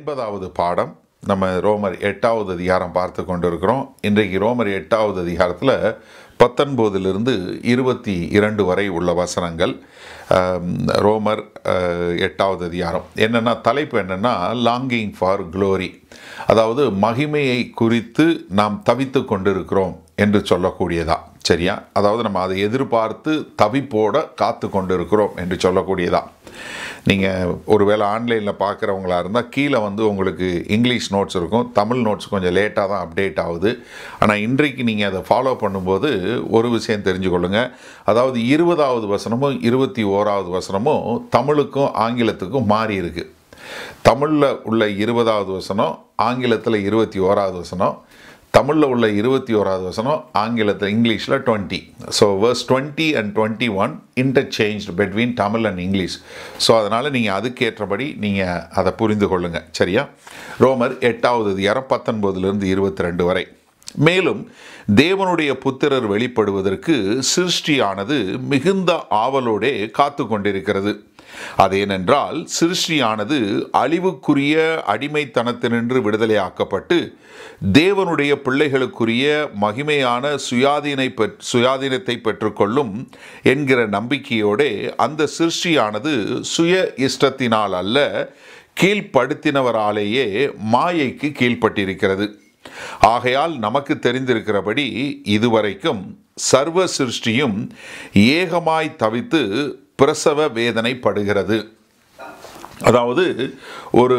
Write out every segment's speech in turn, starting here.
ஐம்பதாவது பாடம் நம்ம ரோமர் எட்டாவது அதிகாரம் பார்த்து கொண்டிருக்கிறோம் இன்றைக்கு ரோமர் எட்டாவது அதிகாரத்தில் பத்தொன்பதிலிருந்து இருபத்தி இரண்டு வரை உள்ள வசனங்கள் ஆம், ரோமர் அஹ், எட்டாவது அதிகாரம் என்னென்னா தலைப்பு என்னென்னா லாங்கிங் ஃபார் க்ளோரி அதாவது மகிமையை குறித்து நாம் தவித்து கொண்டிருக்கிறோம் என்று சொல்லக்கூடியதா சரியா அதாவது நம்ம அதை எதிர்பார்த்து தவிப்போட காத்து கொண்டிருக்கிறோம் என்று சொல்லக்கூடியதா நீங்கள் ஒருவேளை ஆன்லைனில் பார்க்குறவங்களா இருந்தால் கீழே வந்து உங்களுக்கு இங்கிலீஷ் நோட்ஸ் இருக்கும் தமிழ் நோட்ஸ் கொஞ்சம் லேட்டாக தான் அப்டேட் ஆகுது ஆனால் இன்றைக்கு நீங்கள் அதை ஃபாலோ பண்ணும்போது ஒரு விஷயம் தெரிஞ்சுக்கொள்ளுங்க அதாவது இருபதாவது வசனமும் இருபத்தி ஓராவது வசனமும் தமிழுக்கும் ஆங்கிலத்துக்கும் மாறி இருக்கு தமிழில் உள்ள இருபதாவது வசனம் ஆங்கிலத்தில் இருபத்தி ஓராவது வசனம் தமிழில் உள்ள இருபத்தி ஓராவது வசனம் ஆங்கிலத்தில் இங்கிலீஷில் twenty so verse twenty and twenty one interchange between Tamil and English so அதனால் நீங்கள் அதுக்கேற்றபடி நீங்கள் அதை புரிந்து கொள்ளுங்கள் சரியா ரோமர் எட்டாவது அதிகாரம் பத்தொன்பதுலேருந்து இருபத்தி ரெண்டு வரை மேலும் தேவனுடைய புத்திரர் வெளிப்படுவதற்கு சிருஷ்டியானது மிகுந்த ஆவலோடே காத்து கொண்டிருக்கிறது அதேனென்றால் சிருஷ்டியானது அழிவுக்குரிய அடிமைத்தனத்தினின்று விடுதலையாக்கப்பட்டு தேவனுடைய பிள்ளைகளுக்குரிய மகிமையான சுயாதீனை பெற் சுயாதீனத்தை பெற்றுக்கொள்ளும் என்கிற நம்பிக்கையோடே அந்த சிருஷ்டியானது சுய இஷ்டத்தினால் அல்ல கீழ்ப்படுத்தினவராலேயே மாயைக்கு கீழ்ப்பட்டிருக்கிறது ஆகையால் நமக்கு தெரிந்திருக்கிறபடி இதுவரைக்கும் சர்வ சிருஷ்டியும் ஏகமாய் தவித்து பிரசவ வேதனைப்படுகிறது அதாவது ஒரு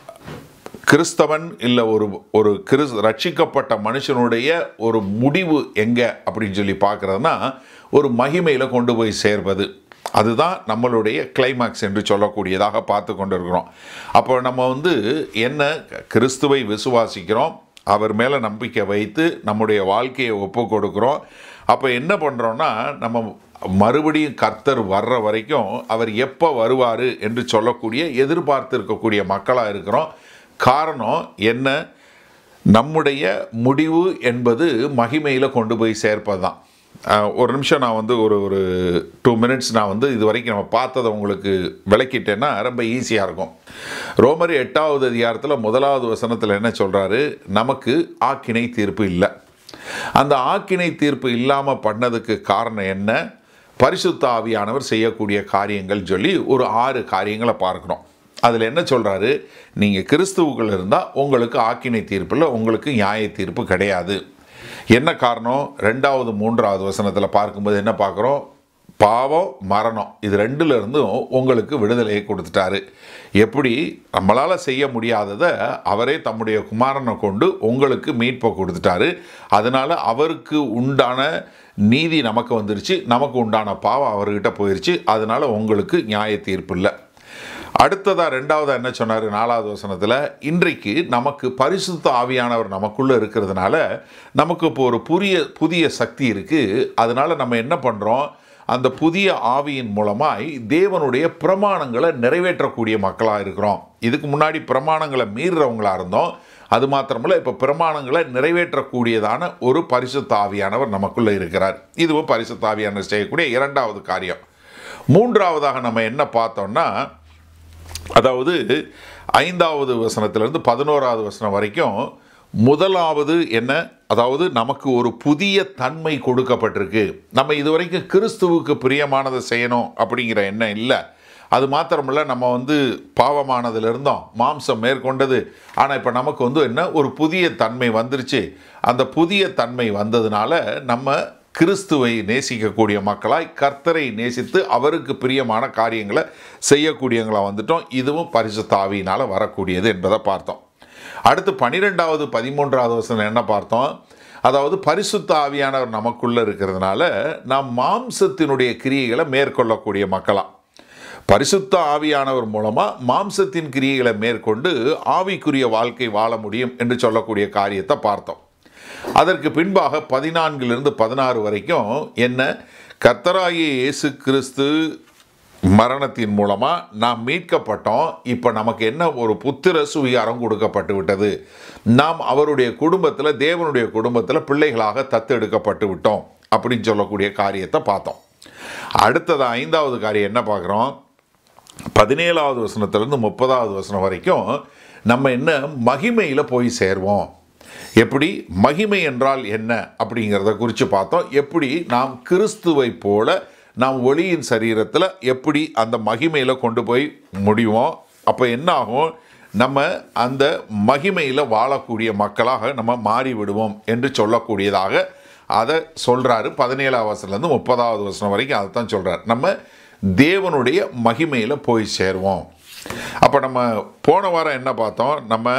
கிறிஸ்தவன் இல்லை ஒரு ஒரு கிறிஸ் ரட்சிக்கப்பட்ட மனுஷனுடைய ஒரு முடிவு எங்கே அப்படின்னு சொல்லி பார்க்குறதுனா ஒரு மகிமையில் கொண்டு போய் சேர்வது அதுதான் நம்மளுடைய கிளைமாக்ஸ் என்று சொல்லக்கூடியதாக பார்த்து கொண்டிருக்கிறோம் அப்போ நம்ம வந்து என்ன கிறிஸ்துவை விசுவாசிக்கிறோம் அவர் மேலே நம்பிக்கை வைத்து நம்முடைய வாழ்க்கையை ஒப்பு கொடுக்குறோம் அப்போ என்ன பண்ணுறோன்னா நம்ம மறுபடியும் கர்த்தர் வர்ற வரைக்கும் அவர் எப்போ வருவார் என்று சொல்லக்கூடிய எதிர்பார்த்து இருக்கக்கூடிய மக்களாக இருக்கிறோம் காரணம் என்ன நம்முடைய முடிவு என்பது மகிமையில் கொண்டு போய் சேர்ப்பது தான் அஹ், ஒரு நிமிஷம் நான் வந்து ஒரு ஒரு டூ மினிட்ஸ் நான் வந்து இது வரைக்கும் நம்ம பார்த்ததை உங்களுக்கு விளக்கிட்டேன்னா ரொம்ப ஈஸியாக இருக்கும் ரோமர் எட்டாவது அதிகாரத்தில் முதலாவது வசனத்தில் என்ன சொல்கிறாரு நமக்கு ஆக்கினை தீர்ப்பு இல்லை அந்த ஆக்கினை தீர்ப்பு இல்லாமல் பண்ணதுக்கு காரணம் என்ன பரிசுத்த ஆவியானவர் செய்யக்கூடிய காரியங்கள் சொல்லி ஒரு ஆறு காரியங்களை பார்க்குறோம் அதில் என்ன சொல்கிறாரு நீங்கள் கிறிஸ்துவுக்குள் இருந்தால் உங்களுக்கு ஆக்கினை தீர்ப்பில் உங்களுக்கு நியாய தீர்ப்பு கிடையாது என்ன காரணம் ரெண்டாவது மூன்றாவது வசனத்தில் பார்க்கும்போது என்ன பார்க்குறோம் பாவம் மரணம் இது ரெண்டுல இருந்தும் உங்களுக்கு விடுதலையை கொடுத்துட்டாரு எப்படி நம்மளால் செய்ய முடியாததை அவரே தம்முடைய குமாரனை கொண்டு உங்களுக்கு மீட்பை கொடுத்துட்டாரு அதனால் அவருக்கு உண்டான நீதி நமக்கு வந்துருச்சு நமக்கு உண்டான பாவம் அவர்கிட்ட போயிருச்சு அதனால் உங்களுக்கு நியாய தீர்ப்பு இல்லை அடுத்ததாக ரெண்டாவதாக என்ன சொன்னார் நாலாவது வசனத்தில் இன்றைக்கு நமக்கு பரிசுத்த ஆவியானவர் நமக்குள்ளே இருக்கிறதுனால நமக்கு இப்போ ஒரு புதிய புதிய சக்தி இருக்குது அதனால் நம்ம என்ன பண்ணுறோம் அந்த புதிய ஆவியின் மூலமாய் தேவனுடைய பிரமாணங்களை நிறைவேற்றக்கூடிய மக்களாக இருக்கிறோம் இதுக்கு முன்னாடி பிரமாணங்களை மீறுறவங்களா இருந்தோம் அது மாத்திரமல்ல இப்போ பிரமாணங்களை நிறைவேற்றக்கூடியதான ஒரு பரிசுத்த ஆவியானவர் நமக்குள்ளே இருக்கிறார் இதுவும் பரிசுத்த ஆவியானவர் செய்யக்கூடிய இரண்டாவது காரியம் மூன்றாவதாக நம்ம என்ன பார்த்தோம்னா அதாவது ஐந்தாவது வசனத்திலிருந்து பதினோராவது வசனம் வரைக்கும் முதலாவது என்ன அதாவது நமக்கு ஒரு புதிய தன்மை கொடுக்கப்பட்டிருக்கு நம்ம இதுவரைக்கும் கிறிஸ்துவுக்கு பிரியமானதை செய்யணும் அப்படிங்கிற எண்ணம் இல்லை அது மாத்திரமல்ல நம்ம வந்து பாவமானதுல இருந்தோம் மாம்சம் மேற்கொண்டது ஆனால் இப்போ நமக்கு வந்து என்ன ஒரு புதிய தன்மை வந்துருச்சு அந்த புதிய தன்மை வந்ததுனால நம்ம கிறிஸ்துவை நேசிக்கக்கூடிய மக்களாய் கர்த்தரை நேசித்து அவருக்கு பிரியமான காரியங்களை செய்யக்கூடியவங்களா வந்துட்டோம் இதுவும் பரிசுத்த ஆவியினால் வரக்கூடியது என்பதை பார்த்தோம் அடுத்து பனிரெண்டாவது பதிமூன்றாவது வசனம் என்ன பார்த்தோம் அதாவது பரிசுத்த ஆவியானவர் நமக்குள்ளே இருக்கிறதுனால நாம் மாம்சத்தினுடைய கிரியைகளை மேற்கொள்ளக்கூடிய மக்களாம் பரிசுத்த ஆவியானவர் மூலமாக மாம்சத்தின் கிரியைகளை மேற்கொண்டு ஆவிக்குரிய வாழ்க்கை வாழ முடியும் என்று சொல்லக்கூடிய காரியத்தை பார்த்தோம் அதற்கு பின்பாக பதினான்கிலிருந்து பதினாறு வரைக்கும் என்ன கர்த்தராகிய இயேசு கிறிஸ்து மரணத்தின் மூலமாக நாம் மீட்கப்பட்டோம் இப்போ நமக்கு என்ன ஒரு புத்திர சுவிகாரம் கொடுக்கப்பட்டு விட்டது நாம் அவருடைய குடும்பத்தில் தேவனுடைய குடும்பத்தில் பிள்ளைகளாக தத்தெடுக்கப்பட்டு விட்டோம் அப்படின்னு சொல்லக்கூடிய காரியத்தை பார்த்தோம் அடுத்தது ஐந்தாவது காரியம் என்ன பார்க்குறோம் பதினேழாவது வசனத்திலிருந்து முப்பதாவது வசனம் வரைக்கும் நம்ம என்ன மகிமையில் போய் சேர்வோம் எப்படி மகிமை என்றால் என்ன அப்படிங்கிறத குறித்து பார்த்தோம் எப்படி நாம் கிறிஸ்துவை போல நாம் ஒளியின் சரீரத்தில் எப்படி அந்த மகிமையில் கொண்டு போய் முடிவோம் அப்போ என்ன ஆகும் நம்ம அந்த மகிமையில் வாழக்கூடிய மக்களாக நம்ம மாறி விடுவோம் என்று சொல்லக்கூடியதாக அதை சொல்கிறாரு பதினேழாவது வசனத்துலேருந்து முப்பதாவது வசனம் வரைக்கும் அதை தான் சொல்கிறார் நம்ம தேவனுடைய மகிமையில் போய் சேருவோம் அப்போ நம்ம போன வாரம் என்ன பார்த்தோம் நம்ம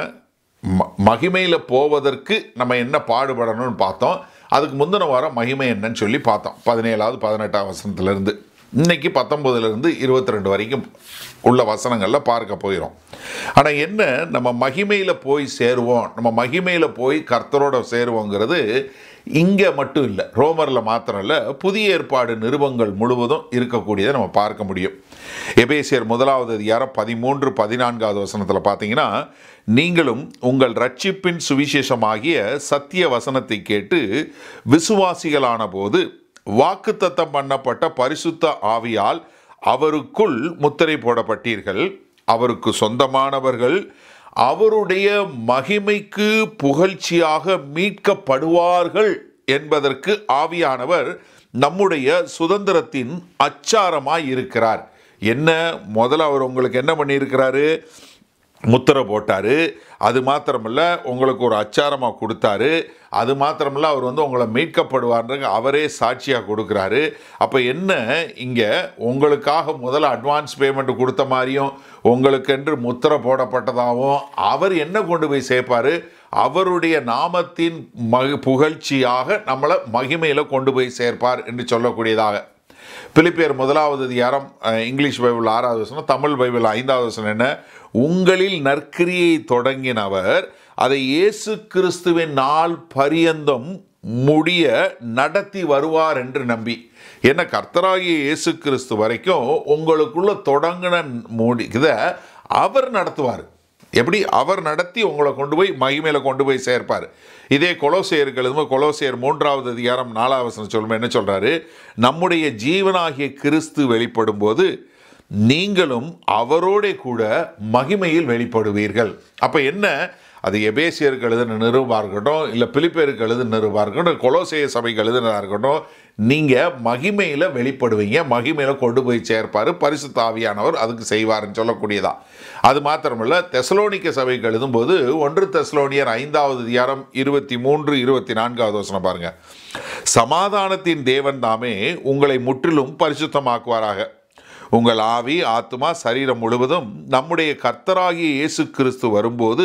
ம மகிமையில் போவதற்கு நம்ம என்ன பாடுபடணும்னு பார்த்தோம் அதுக்கு முந்தின வாரம் மகிமை என்னன்னு சொல்லி பார்த்தோம் பதினேழாவது பதினெட்டாம் வசனத்துலேருந்து இன்னைக்கு பத்தொம்போதுலேருந்து இருபத்தி ரெண்டு வரைக்கும் உள்ள வசனங்களில் பார்க்க போயிடும் ஆனால் என்ன நம்ம மகிமையில் போய் சேருவோம் நம்ம மகிமையில் போய் கர்த்தரோட சேருவோங்கிறது இங்கே மட்டும் இல்லை ரோமரில் மாத்திரம் இல்லை புதிய ஏற்பாடு நிருபங்கள் முழுவதும் இருக்கக்கூடியதை நம்ம பார்க்க முடியும் எபேசியர் முதலாவது அதிகாரம் பதிமூன்று பதினான்காவது வசனத்தில் பார்த்தீங்கன்னா நீங்களும் உங்கள் ரட்சிப்பின் சுவிசேஷமாகிய சத்திய வசனத்தை கேட்டு விசுவாசிகளான போது வாக்குத்தத்தம் பண்ணப்பட்ட பரிசுத்த ஆவியால் அவருக்குள் முத்திரை போடப்பட்டீர்கள் அவருக்கு சொந்தமானவர்கள் அவருடைய மகிமைக்கு புகழ்ச்சியாக மீட்கப்படுவார்கள் என்பதற்கு ஆவியானவர் நம்முடைய சுதந்திரத்தின் அச்சாரமாய் இருக்கிறார் என்ன முதல்ல அவர் உங்களுக்கு என்ன பண்ணியிருக்கிறாரு முத்திரை போட்டார் அது மாத்திரமில்ல உங்களுக்கு ஒரு அச்சாரமாக கொடுத்தாரு அது மாத்திரமில்ல அவர் வந்து உங்களை மீட்கப்படுவார்ன்ற அவரே சாட்சியாக கொடுக்குறாரு அப்போ என்ன இங்கே உங்களுக்காக முதல்ல அட்வான்ஸ் பேமெண்ட் கொடுத்த மாதிரியும் உங்களுக்கென்று முத்திரை போடப்பட்டதாகவும் அவர் என்ன கொண்டு போய் சேர்ப்பார் அவருடைய நாமத்தின் மகி புகழ்ச்சியாக நம்மளை மகிமையில் கொண்டு போய் சேர்ப்பார் என்று சொல்லக்கூடியதாக பிலிப்பியர் முதலாவது அதிகாரம் அஹ், இங்கிலீஷ் பைபிள் ஆறாவது வசனம் தமிழ் பைபிள் ஐந்தாவது வசனம் என்ன உங்களில் நற்கிரியை தொடங்கினவர் அதை இயேசு கிறிஸ்துவின் நாள் பரியந்தம் முடிய நடத்தி வருவார் என்று நம்பி என்ன கர்த்தராகிய இயேசு கிறிஸ்து வரைக்கும் உங்களுக்குள்ள தொடங்கின முடி இதை அவர் நடத்துவார் எப்படி அவர் நடத்தி உங்களை கொண்டு போய் மகிமையில் கொண்டு போய் சேர்ப்பார் இதே கொலோசியருக்கு எழுதும்போது கொலோசியர் மூன்றாவது அதிகாரம் நாலாவது வசனம் சொல்லும் என்ன சொல்றாரு நம்முடைய ஜீவனாகிய கிறிஸ்து வெளிப்படும் போது நீங்களும் அவரோட கூட மகிமையில் வெளிப்படுவீர்கள் அப்போ என்ன அது எபேசியருக்கு எழுதின நிருபமாக இருக்கட்டும் இல்லை பிலிப்பேருக்கு எழுதின நிருபமாக இருக்கட்டும் கொலோசேய சபைக்கு எழுதினதாக இருக்கட்டும் நீங்கள் மகிமையில் வெளிப்படுவீங்க மகிமையில் கொண்டு போய் சேர்ப்பார் பரிசுத்த ஆவியானவர் அதுக்கு செய்வார்னு சொல்லக்கூடியதா அது மாத்திரமல்ல தெசலோனிக்க சபைக்கு எழுதும்போது ஒன்று தெசலோனியர் ஐந்தாவது அதிகாரம் இருபத்தி மூன்று இருபத்தி நான்காவது வசனம் பாருங்க சமாதானத்தின் தேவன் தாமே உங்களை முற்றிலும் பரிசுத்தமாக்குவாராக உங்கள் ஆவி ஆத்மா சரீரம் முழுவதும் நம்முடைய கர்த்தராகிய இயேசு கிறிஸ்து வரும்போது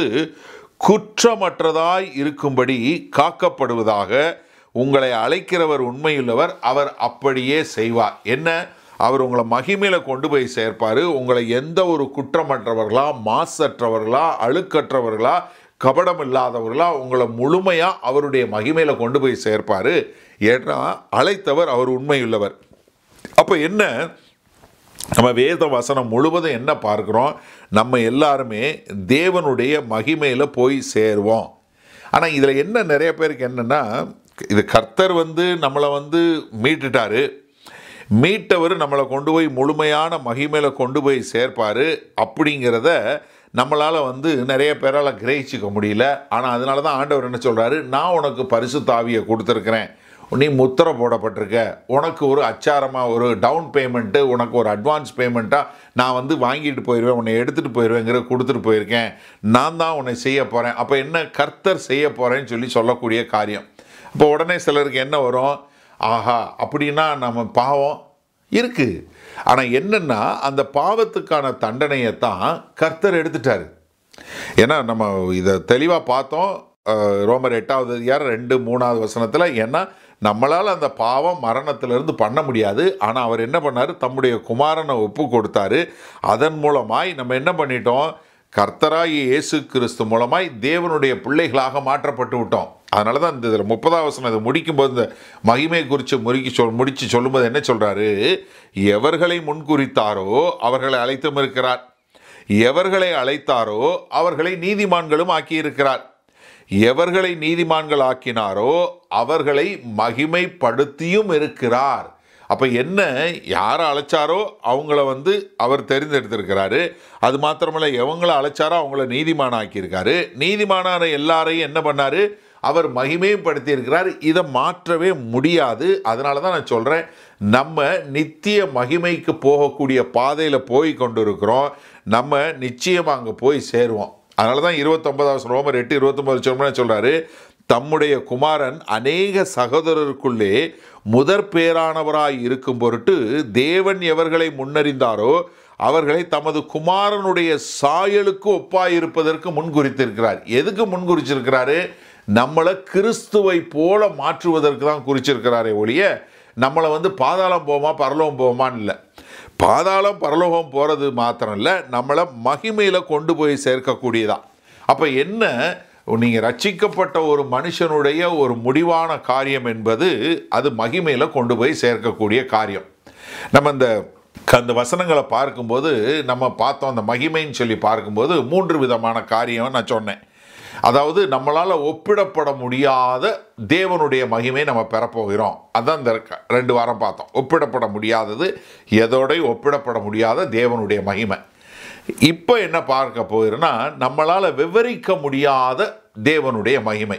குற்றமற்றதாய் இருக்கும்படி காக்கப்படுவதாக உங்களை அழைக்கிறவர் உண்மையுள்ளவர் அவர் அப்படியே செய்வார் என்ன அவர் உங்களை மகிமையில கொண்டு போய் சேர்ப்பார் உங்களை எந்த ஒரு குற்றமற்றவர்களா மாசற்றவர்களா அழுக்கற்றவர்களா கபடம் இல்லாதவர்களா உங்களை முழுமையாக அவருடைய மகிமையில கொண்டு போய் சேர்ப்பார் ஏன்னா அழைத்தவர் அவர் உண்மையுள்ளவர் அப்போ என்ன நம்ம வேத வசனம் முழுவதும் என்ன பார்க்குறோம் நம்ம எல்லாருமே தேவனுடைய மகிமையில் போய் சேருவோம் ஆனால் இதில் என்ன நிறைய பேருக்கு என்னென்னா இது கர்த்தர் வந்து நம்மளை வந்து மீட்டுட்டாரு மீட்டவர் நம்மளை கொண்டு போய் முழுமையான மகிமையில் கொண்டு போய் சேர்ப்பார் அப்படிங்கிறத நம்மளால் வந்து நிறைய பேரால் கிரகிச்சிக்க முடியல ஆனால் அதனால தான் ஆண்டவர் என்ன சொல்கிறாரு நான் உனக்கு பரிசுத்தாவியை கொடுத்துருக்குறேன் நீ முத்திரை போடப்பட்டிருக்க உனக்கு ஒரு அச்சாரமாக ஒரு டவுன் பேமெண்ட்டு உனக்கு ஒரு அட்வான்ஸ் பேமெண்ட்டாக நான் வந்து வாங்கிட்டு போயிடுவேன் உன்னை எடுத்துகிட்டு போயிடுவேங்கிற கொடுத்துட்டு போயிருக்கேன் நான் தான் உன்னை செய்ய போகிறேன் அப்போ என்ன கர்த்தர் செய்ய போகிறேன்னு சொல்லி சொல்லக்கூடிய காரியம் இப்போ உடனே சிலருக்கு என்ன வரும் ஆஹா அப்படின்னா நம்ம பாவம் இருக்குது ஆனால் என்னென்னா அந்த பாவத்துக்கான தண்டனையை தான் கர்த்தர் எடுத்துட்டாரு ஏன்னா நம்ம இதை தெளிவாக பார்த்தோம் அஹ், ரோமர் எட்டாவது அதிகாரம் ரெண்டு மூணாவது வசனத்தில் ஏன்னா நம்மளால் அந்த பாவம் மரணத்திலிருந்து பண்ண முடியாது ஆனால் அவர் என்ன பண்ணார் தம்முடைய குமாரனை ஒப்பு கொடுத்தாரு அதன் மூலமாய் நம்ம என்ன பண்ணிட்டோம் கர்த்தராகி இயேசு கிறிஸ்து மூலமாய் தேவனுடைய பிள்ளைகளாக மாற்றப்பட்டு விட்டோம் அதனால தான் இந்த இதில் முப்பதாம் வசனம் இதை முடிக்கும்போது இந்த மகிமை குறித்து முறுக்கி சொல் முடித்து சொல்லும்போது என்ன சொல்கிறாரு எவர்களை முன்குறித்தாரோ அவர்களை அழைத்தும் இருக்கிறார் எவர்களை அழைத்தாரோ அவர்களை நீதிமான்களும் ஆக்கியிருக்கிறார் எவர்களை நீதிமான்கள் ஆக்கினாரோ அவர்களை மகிமைப்படுத்தியும் இருக்கிறார் அப்போ என்ன யாரை அழைச்சாரோ அவங்கள வந்து அவர் தெரிந்தெடுத்திருக்கிறாரு அது மாத்திரமல்ல எவங்கள அழைச்சாரோ அவங்கள நீதிமான ஆக்கியிருக்காரு நீதிமானான எல்லாரையும் என்ன பண்ணாரு அவர் மகிமையும் படுத்தியிருக்கிறார் இதை மாற்றவே முடியாது அதனால தான் நான் சொல்கிறேன் நம்ம நித்திய மகிமைக்கு போகக்கூடிய பாதையில் போய் கொண்டு இருக்கிறோம் நம்ம நிச்சயமாக அங்கே போய் சேருவோம் அதனால தான் இருபத்தொன்பதாவது ரோமர் எட்டு இருபத்தொன்பது சொல்லுன்னு சொல்கிறாரு தம்முடைய குமாரன் அநேக சகோதரருக்குள்ளே முதற் பேரானவராய் இருக்கும் பொருட்டு தேவன் எவர்களை முன்னறிந்தாரோ அவர்களை தமது குமாரனுடைய சாயலுக்கு ஒப்பாயிருப்பதற்கு முன்குறித்திருக்கிறார் எதுக்கு முன்குறிச்சிருக்கிறாரு நம்மளை கிறிஸ்துவை போல மாற்றுவதற்கு தான் குறிச்சிருக்கிறாரே ஒழிய நம்மளை வந்து பாதாளம் போமா பரலோகம் போமான்னு இல்லை பாதாளம் பரலோகம் போகிறது மாத்திரம் இல்லை நம்மளை மகிமையில் கொண்டு போய் சேர்க்கக்கூடியதான் அப்போ என்ன நீங்கள் ரட்சிக்கப்பட்ட ஒரு மனுஷனுடைய ஒரு முடிவான காரியம் என்பது அது மகிமையில் கொண்டு போய் சேர்க்கக்கூடிய காரியம் நம்ம இந்த அந்த வசனங்களை பார்க்கும்போது நம்ம பார்த்தோம் அந்த மகிமைன்னு சொல்லி பார்க்கும்போது மூன்று விதமான காரியம் நான் சொன்னேன் அதாவது நம்மளால் ஒப்பிடப்பட முடியாத தேவனுடைய மகிமை நம்ம பெறப்போகிறோம் அதான் இந்த க- ரெண்டு வாரம் பார்த்தோம் ஒப்பிடப்பட முடியாதது எதோடய ஒப்பிடப்பட முடியாத தேவனுடைய மகிமை இப்போ என்ன பார்க்க போகிறோன்னா நம்மளால் விவரிக்க முடியாத தேவனுடைய மகிமை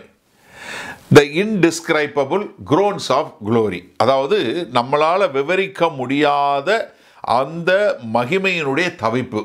the indescribable groans of glory அதாவது நம்மளால் விவரிக்க முடியாத அந்த மகிமையினுடைய தவிப்பு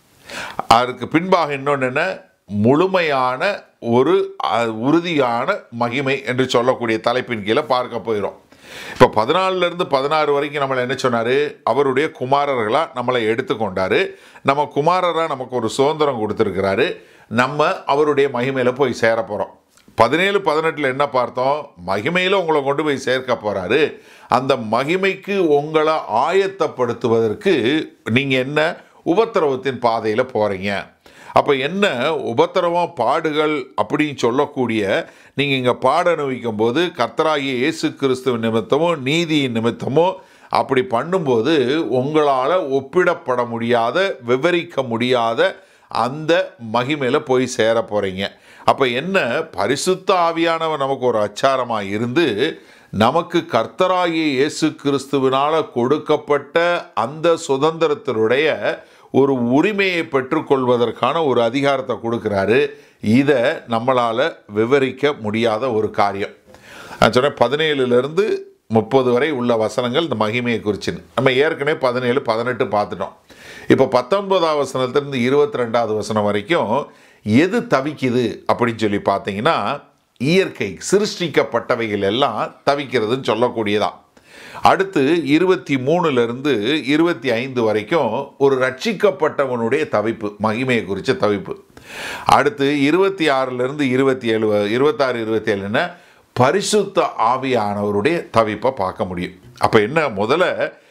அதற்கு பின்பாக இன்னொன்று என்ன முழுமையான ஒரு அஹ், உறுதியான மகிமை என்று சொல்லக்கூடிய தலைப்பின் கீழே பார்க்க போகிறோம் இப்போ பதினாலிருந்து பதினாறு வரைக்கும் நம்மளை என்ன சொன்னார் அவருடைய குமாரர்களாக நம்மளை எடுத்துக்கொண்டாரு நம்ம குமாரராக நமக்கு ஒரு சுதந்திரம் கொடுத்துருக்கிறாரு நம்ம அவருடைய மகிமையில் போய் சேர போகிறோம் பதினேழு பதினெட்டில் என்ன பார்த்தோம் மகிமையில் உங்களை கொண்டு போய் சேர்க்க போகிறாரு அந்த மகிமைக்கு உங்களை ஆயத்தப்படுத்துவதற்கு நீங்கள் என்ன உபத்திரவத்தின் பாதையில் போகிறீங்க அப்போ என்ன உபத்திரவம் பாடுகள் அப்படின்னு சொல்லக்கூடிய நீங்கள் இங்கே பாட அனுபவிக்கும் போது கர்த்தராகிய இயேசு கிறிஸ்துவ நிமித்தமோ நீதியின் நிமித்தமோ அப்படி பண்ணும்போது உங்களால் ஒப்பிடப்பட முடியாத விவரிக்க முடியாத அந்த மகிமையில் போய் சேர போகிறீங்க அப்போ என்ன பரிசுத்த ஆவியானவர் நமக்கு ஒரு அச்சாரமாக இருந்து நமக்கு கர்த்தராகிய இயேசு கிறிஸ்துவினால் கொடுக்கப்பட்ட அந்த சுதந்திரத்தினுடைய ஒரு உரிமையை பெற்றுக்கொள்வதற்கான ஒரு அதிகாரத்தை கொடுக்குறாரு இதை நம்மளால் விவரிக்க முடியாத ஒரு காரியம் நான் சொன்னேன் பதினேழுலேருந்து முப்பது வரை உள்ள வசனங்கள் இந்த மகிமையை குறிச்சுன்னு நம்ம ஏற்கனவே பதினேழு பதினெட்டு பார்த்துட்டோம் இப்போ பத்தொன்பதாவது வசனத்திலிருந்து இருபத்தி ரெண்டாவது வசனம் வரைக்கும் எது தவிக்குது அப்படின்னு சொல்லி பார்த்தீங்கன்னா இயற்கை சிருஷ்டிக்கப்பட்டவைகள் எல்லாம் தவிக்கிறதுன்னு சொல்லக்கூடியதான் அடுத்து இருபத்தி மூணுலேருந்து இருபத்தி ஐந்து வரைக்கும் ஒரு ரட்சிக்கப்பட்டவனுடைய தவிப்பு மகிமையை குறித்த தவிப்பு அடுத்து இருபத்தி ஆறுலேருந்து இருபத்தி ஏழு இருபத்தாறு இருபத்தி ஏழுன்னா பரிசுத்த ஆவியானவருடைய தவிப்பை பார்க்க முடியும் அப்போ என்ன முதல்ல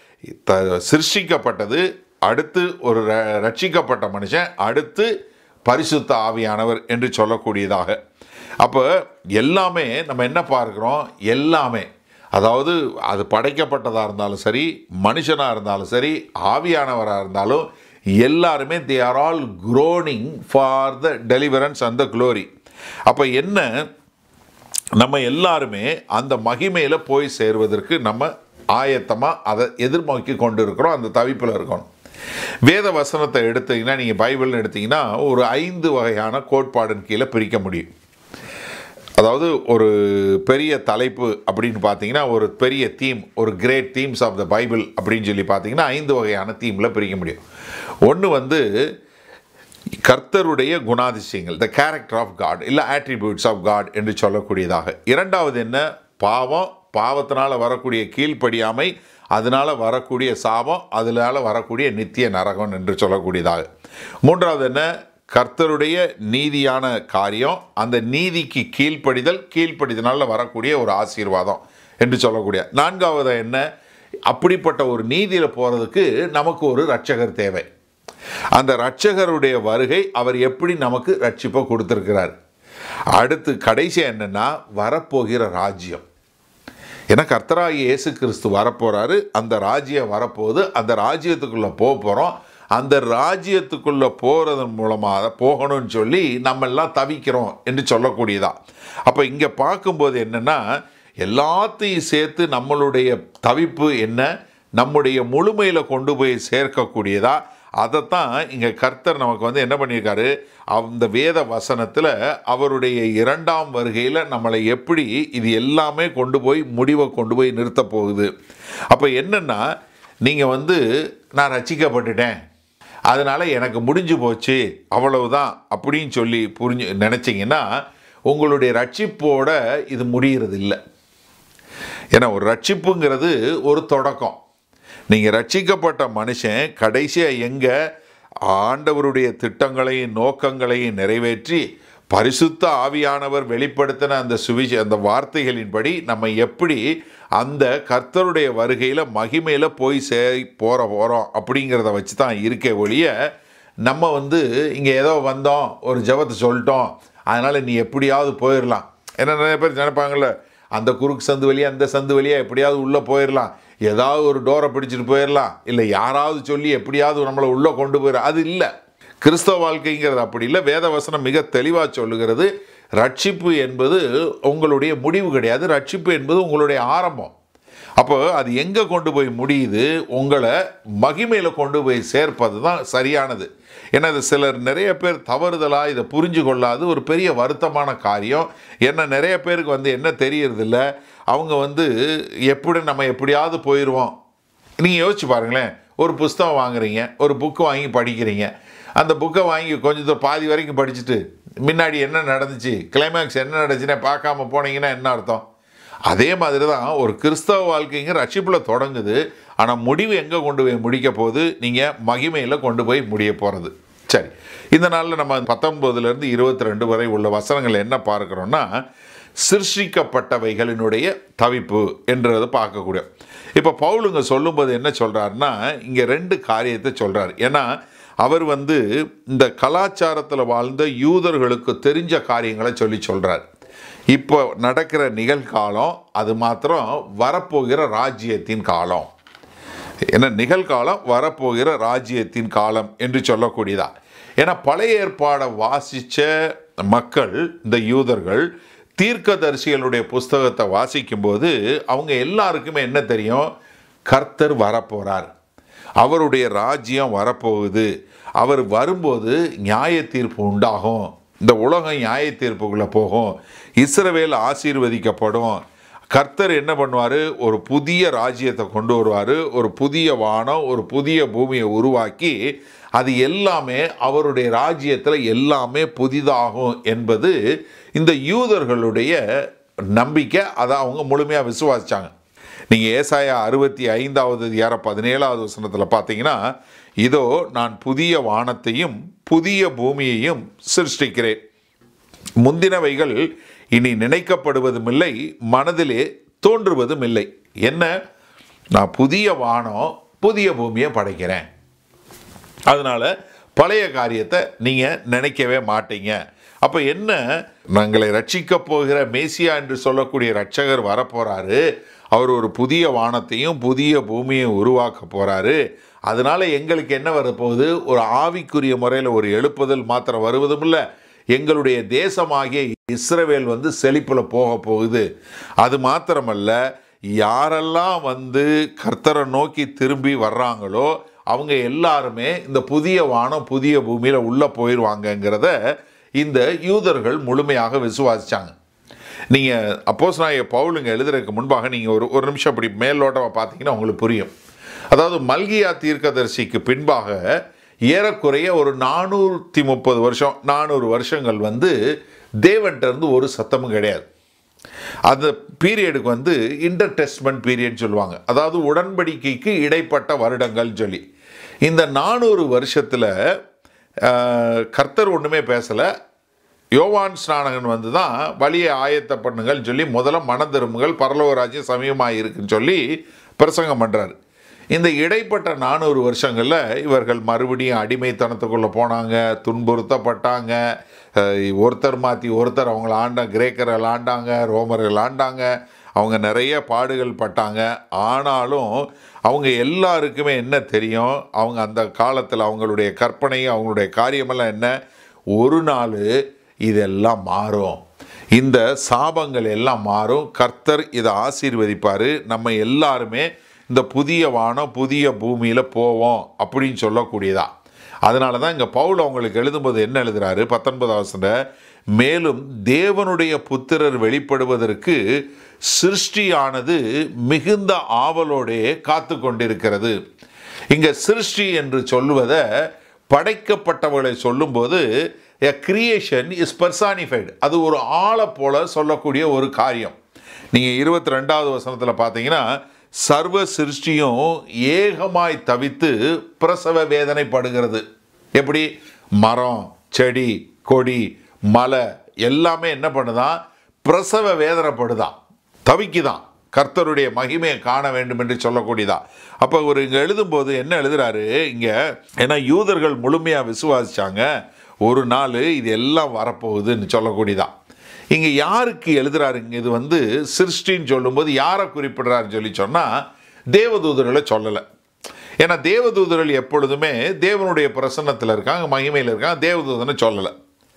த சிருஷ்டிக்கப்பட்டது அடுத்து ஒரு ர- ரட்சிக்கப்பட்ட மனுஷன் அடுத்து பரிசுத்த ஆவியானவர் என்று சொல்லக்கூடியதாக அப்போ எல்லாமே நம்ம என்ன பார்க்குறோம் எல்லாமே அதாவது அது படைக்கப்பட்டதாக இருந்தாலும் சரி மனுஷனாக இருந்தாலும் சரி ஆவியானவராக இருந்தாலும் எல்லாருமே they are all groaning for the deliverance அந்த க்ளோரி அப்போ என்ன நம்ம எல்லாருமே அந்த மகிமையில் போய் சேர்வதற்கு நம்ம ஆயத்தமாக அதை எதிர்நோக்கி கொண்டு இருக்கிறோம் அந்த தவிப்பில் இருக்கணும் வேத வசனத்தை எடுத்தீங்கன்னா நீங்கள் பைபிள்னு எடுத்தீங்கன்னா ஒரு ஐந்து வகையான கோட்பாடின் கீழே பிரிக்க முடியும் அதாவது ஒரு பெரிய தலைப்பு அப்படின்னு பார்த்தீங்கன்னா ஒரு பெரிய தீம் ஒரு great themes of the Bible அப்படின்னு சொல்லி பார்த்தீங்கன்னா ஐந்து வகையான தீமில் பிரிக்க முடியும் ஒன்று வந்து கர்த்தருடைய குணாதிசயங்கள் த கேரக்டர் ஆஃப் காட் இல்லை ஆட்ரிபியூட்ஸ் ஆஃப் காட் என்று சொல்லக்கூடியதாக இரண்டாவது என்ன பாவம் பாவத்தினால் வரக்கூடிய கீழ்ப்படியாமை அதனால் வரக்கூடிய சாபம் அதனால வரக்கூடிய நித்திய நரகம் என்று சொல்லக்கூடியதாக மூன்றாவது என்ன கர்த்தருடைய நீதியான காரியம் அந்த நீதிக்கு கீழ்ப்படிதல் கீழ்ப்படிதனால வரக்கூடிய ஒரு ஆசீர்வாதம் என்று சொல்லக்கூடிய நான்காவது என்ன அப்படிப்பட்ட ஒரு நீதியில் போகிறதுக்கு நமக்கு ஒரு ரட்சகர் தேவை அந்த ரட்சகருடைய வருகை அவர் எப்படி நமக்கு ரட்சிப்பை கொடுத்துருக்கிறார் அடுத்து கடைசி என்னன்னா வரப்போகிற ராஜ்யம் ஏன்னா கர்த்தராகி இயேசு கிறிஸ்து வரப்போறாரு அந்த ராஜ்யம் வரப்போகுது அந்த ராஜ்யத்துக்குள்ளே போக போகிறோம் அந்த ராஜ்யத்துக்குள்ளே போகிறதன் மூலமாக போகணும்னு சொல்லி நம்ம எல்லாம் தவிக்கிறோம் என்று சொல்லக்கூடியதா அப்போ இங்கே பார்க்கும்போது என்னென்னா எல்லாத்தையும் சேர்த்து நம்மளுடைய தவிப்பு என்ன நம்முடைய முழுமையில் கொண்டு போய் சேர்க்கக்கூடியதா அதைத்தான் இங்கே கர்த்தர் நமக்கு வந்து என்ன பண்ணியிருக்காரு அந்த வேத வசனத்தில் அவருடைய இரண்டாம் வருகையில் நம்மளை எப்படி இது எல்லாமே கொண்டு போய் முடிவை கொண்டு போய் நிறுத்த போகுது அப்போ என்னென்னா நீங்கள் வந்து நான் ரசிக்கப்பட்டுட்டேன் அதனால் எனக்கு முடிஞ்சு போச்சு அவ்வளவுதான் அப்படின்னு சொல்லி புரிஞ்சு நினச்சிங்கன்னா உங்களுடைய ரட்சிப்போட இது முடிகிறது இல்லை ஏன்னா ஒரு ரட்சிப்புங்கிறது ஒரு தொடக்கம் நீங்கள் ரட்சிக்கப்பட்ட மனுஷன் கடைசியாக எங்கே ஆண்டவருடைய திட்டங்களையும் நோக்கங்களையும் நிறைவேற்றி பரிசுத்த ஆவியானவர் வெளிப்படுத்தின அந்த சுவிச அந்த வார்த்தைகளின்படி நம்ம எப்படி அந்த கர்த்தருடைய வருகையில் மகிமையில் போய் சே போகிற போகிறோம் அப்படிங்கிறத வச்சு தான் இருக்கே ஒழிய நம்ம வந்து இங்கே ஏதோ வந்தோம் ஒரு ஜபத்தை சொல்லிட்டோம் அதனால் நீ எப்படியாவது போயிடலாம் ஏன்னா நிறைய பேர் நினைப்பாங்கள்ல அந்த குறுக்கு சந்து வழியாக அந்த சந்து வழியாக எப்படியாவது உள்ளே போயிடலாம் ஏதாவது ஒரு டோரை பிடிச்சிட்டு போயிடலாம் இல்லை யாராவது சொல்லி எப்படியாவது நம்மளை உள்ளே கொண்டு போயிட அது இல்லை கிறிஸ்தவ வாழ்க்கைங்கிறது அப்படி இல்லை வேதவசனம் மிக தெளிவாக சொல்லுகிறது ரட்சிப்பு என்பது உங்களுடைய முடிவு கிடையாது ரட்சிப்பு என்பது உங்களுடைய ஆரம்பம் அப்போ அது எங்கே கொண்டு போய் முடியுது உங்களை மகிமையில் கொண்டு போய் சேர்ப்பது தான் சரியானது ஏன்னா இது சிலர் நிறைய பேர் தவறுதலாக இதை புரிஞ்சு கொள்ளாது ஒரு பெரிய வருத்தமான காரியம் என்ன நிறைய பேருக்கு வந்து என்ன தெரியறதில்ல அவங்க வந்து எப்படி நம்ம எப்படியாவது போயிடுவோம் நீங்கள் யோசிச்சு பாருங்களேன் ஒரு புஸ்தகம் வாங்குறீங்க ஒரு புக்கு வாங்கி படிக்கிறீங்க அந்த புக்கை வாங்கி கொஞ்சம் தூரம் பாதி வரைக்கும் படிச்சுட்டு முன்னாடி என்ன நடந்துச்சு கிளைமேக்ஸ் என்ன நடந்துச்சுன்னே பார்க்காம போனீங்கன்னா என்ன அர்த்தம் அதே மாதிரி தான் ஒரு கிறிஸ்தவ வாழ்க்கைங்க ரட்சிப்பில் தொடங்குது ஆனால் முடிவு எங்கே கொண்டு போய் முடிக்க போகுது நீங்கள் மகிமையில் கொண்டு போய் முடிய போகிறது சரி இந்த நாளில் நம்ம பத்தொன்பதுலேருந்து இருபத்தி ரெண்டு வரை உள்ள வசனங்கள் என்ன பார்க்குறோன்னா சிருஷ்டிக்கப்பட்டவைகளினுடைய தவிப்பு என்றதை பார்க்கக்கூடிய இப்போ பவுலுங்க சொல்லும்போது என்ன சொல்கிறாருன்னா இங்கே ரெண்டு காரியத்தை சொல்கிறார் ஏன்னா அவர் வந்து இந்த கலாச்சாரத்தில் வாழ்ந்த யூதர்களுக்கு தெரிஞ்ச காரியங்களை சொல்லி சொல்கிறார் இப்போ நடக்கிற நிகழ்காலம் அது மாத்திரம் வரப்போகிற ராஜ்யத்தின் காலம் ஏன்னா நிகழ்காலம் வரப்போகிற ராஜ்யத்தின் காலம் என்று சொல்லக்கூடியதா ஏன்னா பழைய ஏற்பாடை வாசித்த மக்கள் இந்த யூதர்கள் தீர்க்கதரிசிகளுடைய புஸ்தகத்தை வாசிக்கும்போது அவங்க எல்லாருக்குமே என்ன தெரியும் கர்த்தர் வரப்போகிறார் அவருடைய ராஜ்யம் வரப்போகுது அவர் வரும்போது நியாய தீர்ப்பு உண்டாகும் இந்த உலகம் நியாய தீர்ப்புக்குள்ளே போகும் இஸ்ரவேல் ஆசீர்வதிக்கப்படும் கர்த்தர் என்ன பண்ணுவார் ஒரு புதிய ராஜ்யத்தை கொண்டு வருவார் ஒரு புதிய வானம் ஒரு புதிய பூமியை உருவாக்கி அது எல்லாமே அவருடைய ராஜ்யத்தில் எல்லாமே புதிதாகும் என்பது இந்த யூதர்களுடைய நம்பிக்கை அதை அவங்க முழுமையாக விசுவாசித்தாங்க நீங்கள் ஏசாயா அறுபத்தி ஐந்தாவது அதிகார பதினேழாவது வசனத்தில் பார்த்தீங்கன்னா இதோ நான் புதிய வானத்தையும் புதிய பூமியையும் சிருஷ்டிக்கிறேன் முந்தினவைகள் இனி நினைக்கப்படுவதும் இல்லை மனதிலே தோன்றுவதும் இல்லை என்ன நான் புதிய வானம் புதிய பூமியை படைக்கிறேன் அதனால் பழைய காரியத்தை நீங்கள் நினைக்கவே மாட்டீங்க அப்போ என்ன நாங்களை ரட்சிக்க போகிற மேசியா என்று சொல்லக்கூடிய ரட்சகர் வரப்போகிறாரு அவர் ஒரு புதிய வானத்தையும் புதிய பூமியையும் உருவாக்க போகிறாரு அதனால் எங்களுக்கு என்ன வரப்போகுது ஒரு ஆவிக்குரிய முறையில் ஒரு எழுப்புதல் மாத்திரம் வருவதும் இல்லை எங்களுடைய தேசமாகிய இஸ்ரவேல் வந்து செழிப்பில் போக போகுது அது மாத்திரமல்ல யாரெல்லாம் வந்து கர்த்தரை நோக்கி திரும்பி வர்றாங்களோ அவங்க எல்லாருமே இந்த புதிய வானம் புதிய பூமியில் உள்ளே போயிடுவாங்கங்கிறத இந்த யூதர்கள் முழுமையாக விசுவாசித்தாங்க நீங்கள் அப்போஸ் நான் பவுலுங்க எழுதுறதுக்கு முன்பாக நீங்கள் ஒரு ஒரு நிமிஷம் அப்படி மேலோட்டமாக பார்த்தீங்கன்னா உங்களுக்கு புரியும் அதாவது மல்கியா தீர்க்கதரிசிக்கு பின்பாக ஏறக்குறைய ஒரு நானூற்றி முப்பது வருஷம் நானூறு வருஷங்கள் வந்து தேவன்கிட்ட ஒரு சத்தமும் கிடையாது அந்த பீரியடுக்கு வந்து இன்டர் டெஸ்ட்மெண்ட் பீரியட் சொல்லுவாங்க அதாவது உடன்படிக்கைக்கு இடைப்பட்ட வருடங்கள் சொல்லி இந்த நானூறு வருஷத்தில் கர்த்தர் ஒன்றுமே பேசலை யோவான் ஸ்நானகன் வந்து தான் வழியை ஆயத்த பண்ணுங்கள் சொல்லி முதல்ல மன திரும்புகள் பரலோகராஜ்யம் சமயமாக இருக்குன்னு சொல்லி பிரசங்கம் பண்ணுறாரு இந்த இடைப்பட்ட நானூறு வருஷங்களில் இவர்கள் மறுபடியும் அடிமைத்தனத்துக்குள்ளே போனாங்க துன்புறுத்தப்பட்டாங்க ஒருத்தர் மாற்றி ஒருத்தர் அவங்கள ஆண்ட கிரேக்கர்கள் ஆண்டாங்க ரோமர்கள் ஆண்டாங்க அவங்க நிறைய பாடுகள் பட்டாங்க ஆனாலும் அவங்க எல்லாருக்குமே என்ன தெரியும் அவங்க அந்த காலத்தில் அவங்களுடைய கற்பனை அவங்களுடைய காரியமெல்லாம் என்ன ஒரு நாள் இதெல்லாம் மாறும் இந்த சாபங்கள் எல்லாம் மாறும் கர்த்தர் இதை ஆசீர்வதிப்பார் நம்ம எல்லாருமே இந்த புதிய வானம் புதிய பூமியில் போவோம் அப்படின்னு சொல்லக்கூடியதா அதனால தான் இங்கே பவுல் அவங்களுக்கு எழுதும்போது என்ன எழுதுறாரு பத்தொன்பதாம் வசனம் மேலும் தேவனுடைய புத்திரர் வெளிப்படுவதற்கு சிருஷ்டியானது மிகுந்த ஆவலோடே காத்து கொண்டிருக்கிறது இங்க சிருஷ்டி என்று சொல்லுவதை படைக்கப்பட்டவர்களை சொல்லும்போது எ கிரியேஷன் இஸ் பர்சானிஃபைடு அது ஒரு ஆளை போல சொல்லக்கூடிய ஒரு காரியம் நீங்கள் இருபத்தி ரெண்டாவது வசனத்தில் பார்த்தீங்கன்னா சர்வ சிருஷ்டியும் ஏகமாய் தவித்து பிரசவ வேதனைப்படுகிறது எப்படி மரம் செடி கொடி மலை எல்லாமே என்ன பண்ணுதான் பிரசவ வேதனைப்படுதான் தவிக்குதான் கர்த்தருடைய மகிமையை காண வேண்டும் என்று சொல்லக்கூடியதா அப்போ ஒரு இங்கே எழுதும்போது என்ன எழுதுறாரு இங்கே ஏன்னா யூதர்கள் முழுமையாக விசுவாசிச்சாங்க ஒரு நாள் இது எல்லாம் வரப்போகுதுன்னு சொல்லக்கூடியதா இங்கே யாருக்கு எழுதுறாருங்க இது வந்து சிருஷ்டின்னு சொல்லும்போது யாரை குறிப்பிடுறாருன்னு சொல்லி சொன்னால் தேவதூதர்களை சொல்லலை ஏன்னா தேவதூதர்கள் எப்பொழுதுமே தேவனுடைய பிரசன்னத்தில் இருக்காங்க மகிமையில் இருக்காங்க தேவதூதனை சொல்லலை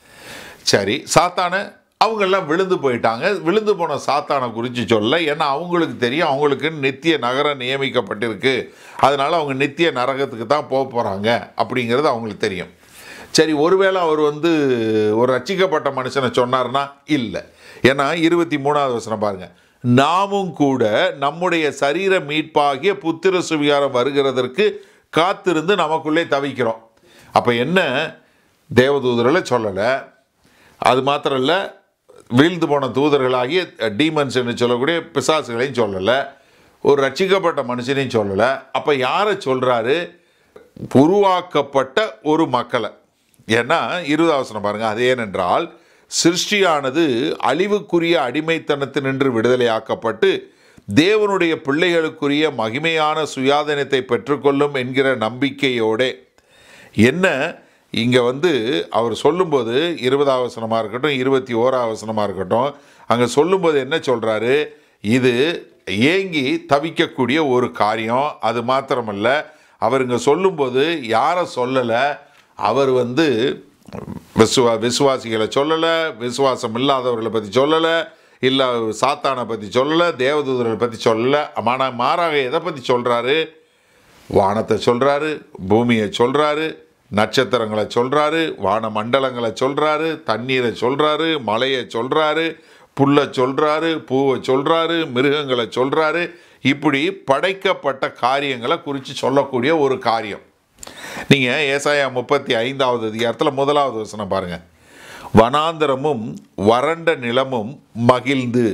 சரி சாத்தானை அவங்கெல்லாம் விழுந்து போயிட்டாங்க விழுந்து போன சாத்தானை குறித்து சொல்ல ஏன்னா அவங்களுக்கு தெரியும் அவங்களுக்கு நித்திய நகரம் நியமிக்கப்பட்டிருக்கு அதனால அவங்க நித்திய நரகத்துக்கு தான் போக போகிறாங்க அப்படிங்கிறது அவங்களுக்கு தெரியும் சரி ஒருவேளை அவர் வந்து ஒரு ரட்சிக்கப்பட்ட மனுஷனை சொன்னார்னா இல்லை ஏன்னா இருபத்தி மூணாவது வசனம் பாருங்க நாமும் கூட நம்முடைய சரீர மீட்பாகிய புத்திர சுவிகாரம் வருகிறதற்கு காத்திருந்து நமக்குள்ளே தவிக்கிறோம் அப்போ என்ன தேவதூதர்களை சொல்லலை அது மாத்திரம் இல்லை வீழ்ந்து போன தூதர்களாகிய டீமன்ஸ் என்று சொல்லக்கூடிய பிசாசுகளையும் சொல்லலை ஒரு ரட்சிக்கப்பட்ட மனுஷனையும் சொல்லலை அப்போ யாரை சொல்கிறாரு உருவாக்கப்பட்ட ஒரு மக்களை ஏன்னா இருபதாவசனம் பாருங்கள் அது ஏனென்றால் சிருஷ்டியானது அழிவுக்குரிய அடிமைத்தனத்தினின்று விடுதலையாக்கப்பட்டு தேவனுடைய பிள்ளைகளுக்குரிய மகிமையான சுயாதீனத்தை பெற்றுக்கொள்ளும் என்கிற நம்பிக்கையோடே என்ன இங்கே வந்து அவர் சொல்லும்போது இருபதாவது வசனமாக இருக்கட்டும் இருபத்தி ஓராவது வசனமாக இருக்கட்டும் அங்கே சொல்லும்போது என்ன சொல்கிறாரு இது ஏங்கி தவிக்கக்கூடிய ஒரு காரியம் அது மாத்திரமல்ல அவர் இங்கே சொல்லும்போது யாரை சொல்லலை அவர் வந்து விசுவா விசுவாசிகளை சொல்லலை விசுவாசம் இல்லாதவர்களை பற்றி சொல்லலை இல்லை சாத்தானை பற்றி சொல்லலை தேவதூதர்களை பற்றி சொல்லலை ஆனால் மாறாக எதை பற்றி சொல்கிறாரு வானத்தை சொல்கிறாரு பூமியை சொல்கிறாரு நட்சத்திரங்களை சொல்கிறாரு வான மண்டலங்களை சொல்கிறாரு தண்ணீரை சொல்கிறாரு மலையை சொல்கிறாரு புல்லை சொல்கிறாரு பூவை சொல்கிறாரு மிருகங்களை சொல்கிறாரு இப்படி படைக்கப்பட்ட காரியங்களை குறித்து சொல்லக்கூடிய ஒரு காரியம் நீங்கள் ஏசாயா முப்பத்தி ஐந்தாவது அதிகாரத்தில் முதலாவது வசனம் பாருங்கள் வனாந்தரமும் வறண்ட நிலமும் மகிழ்ந்து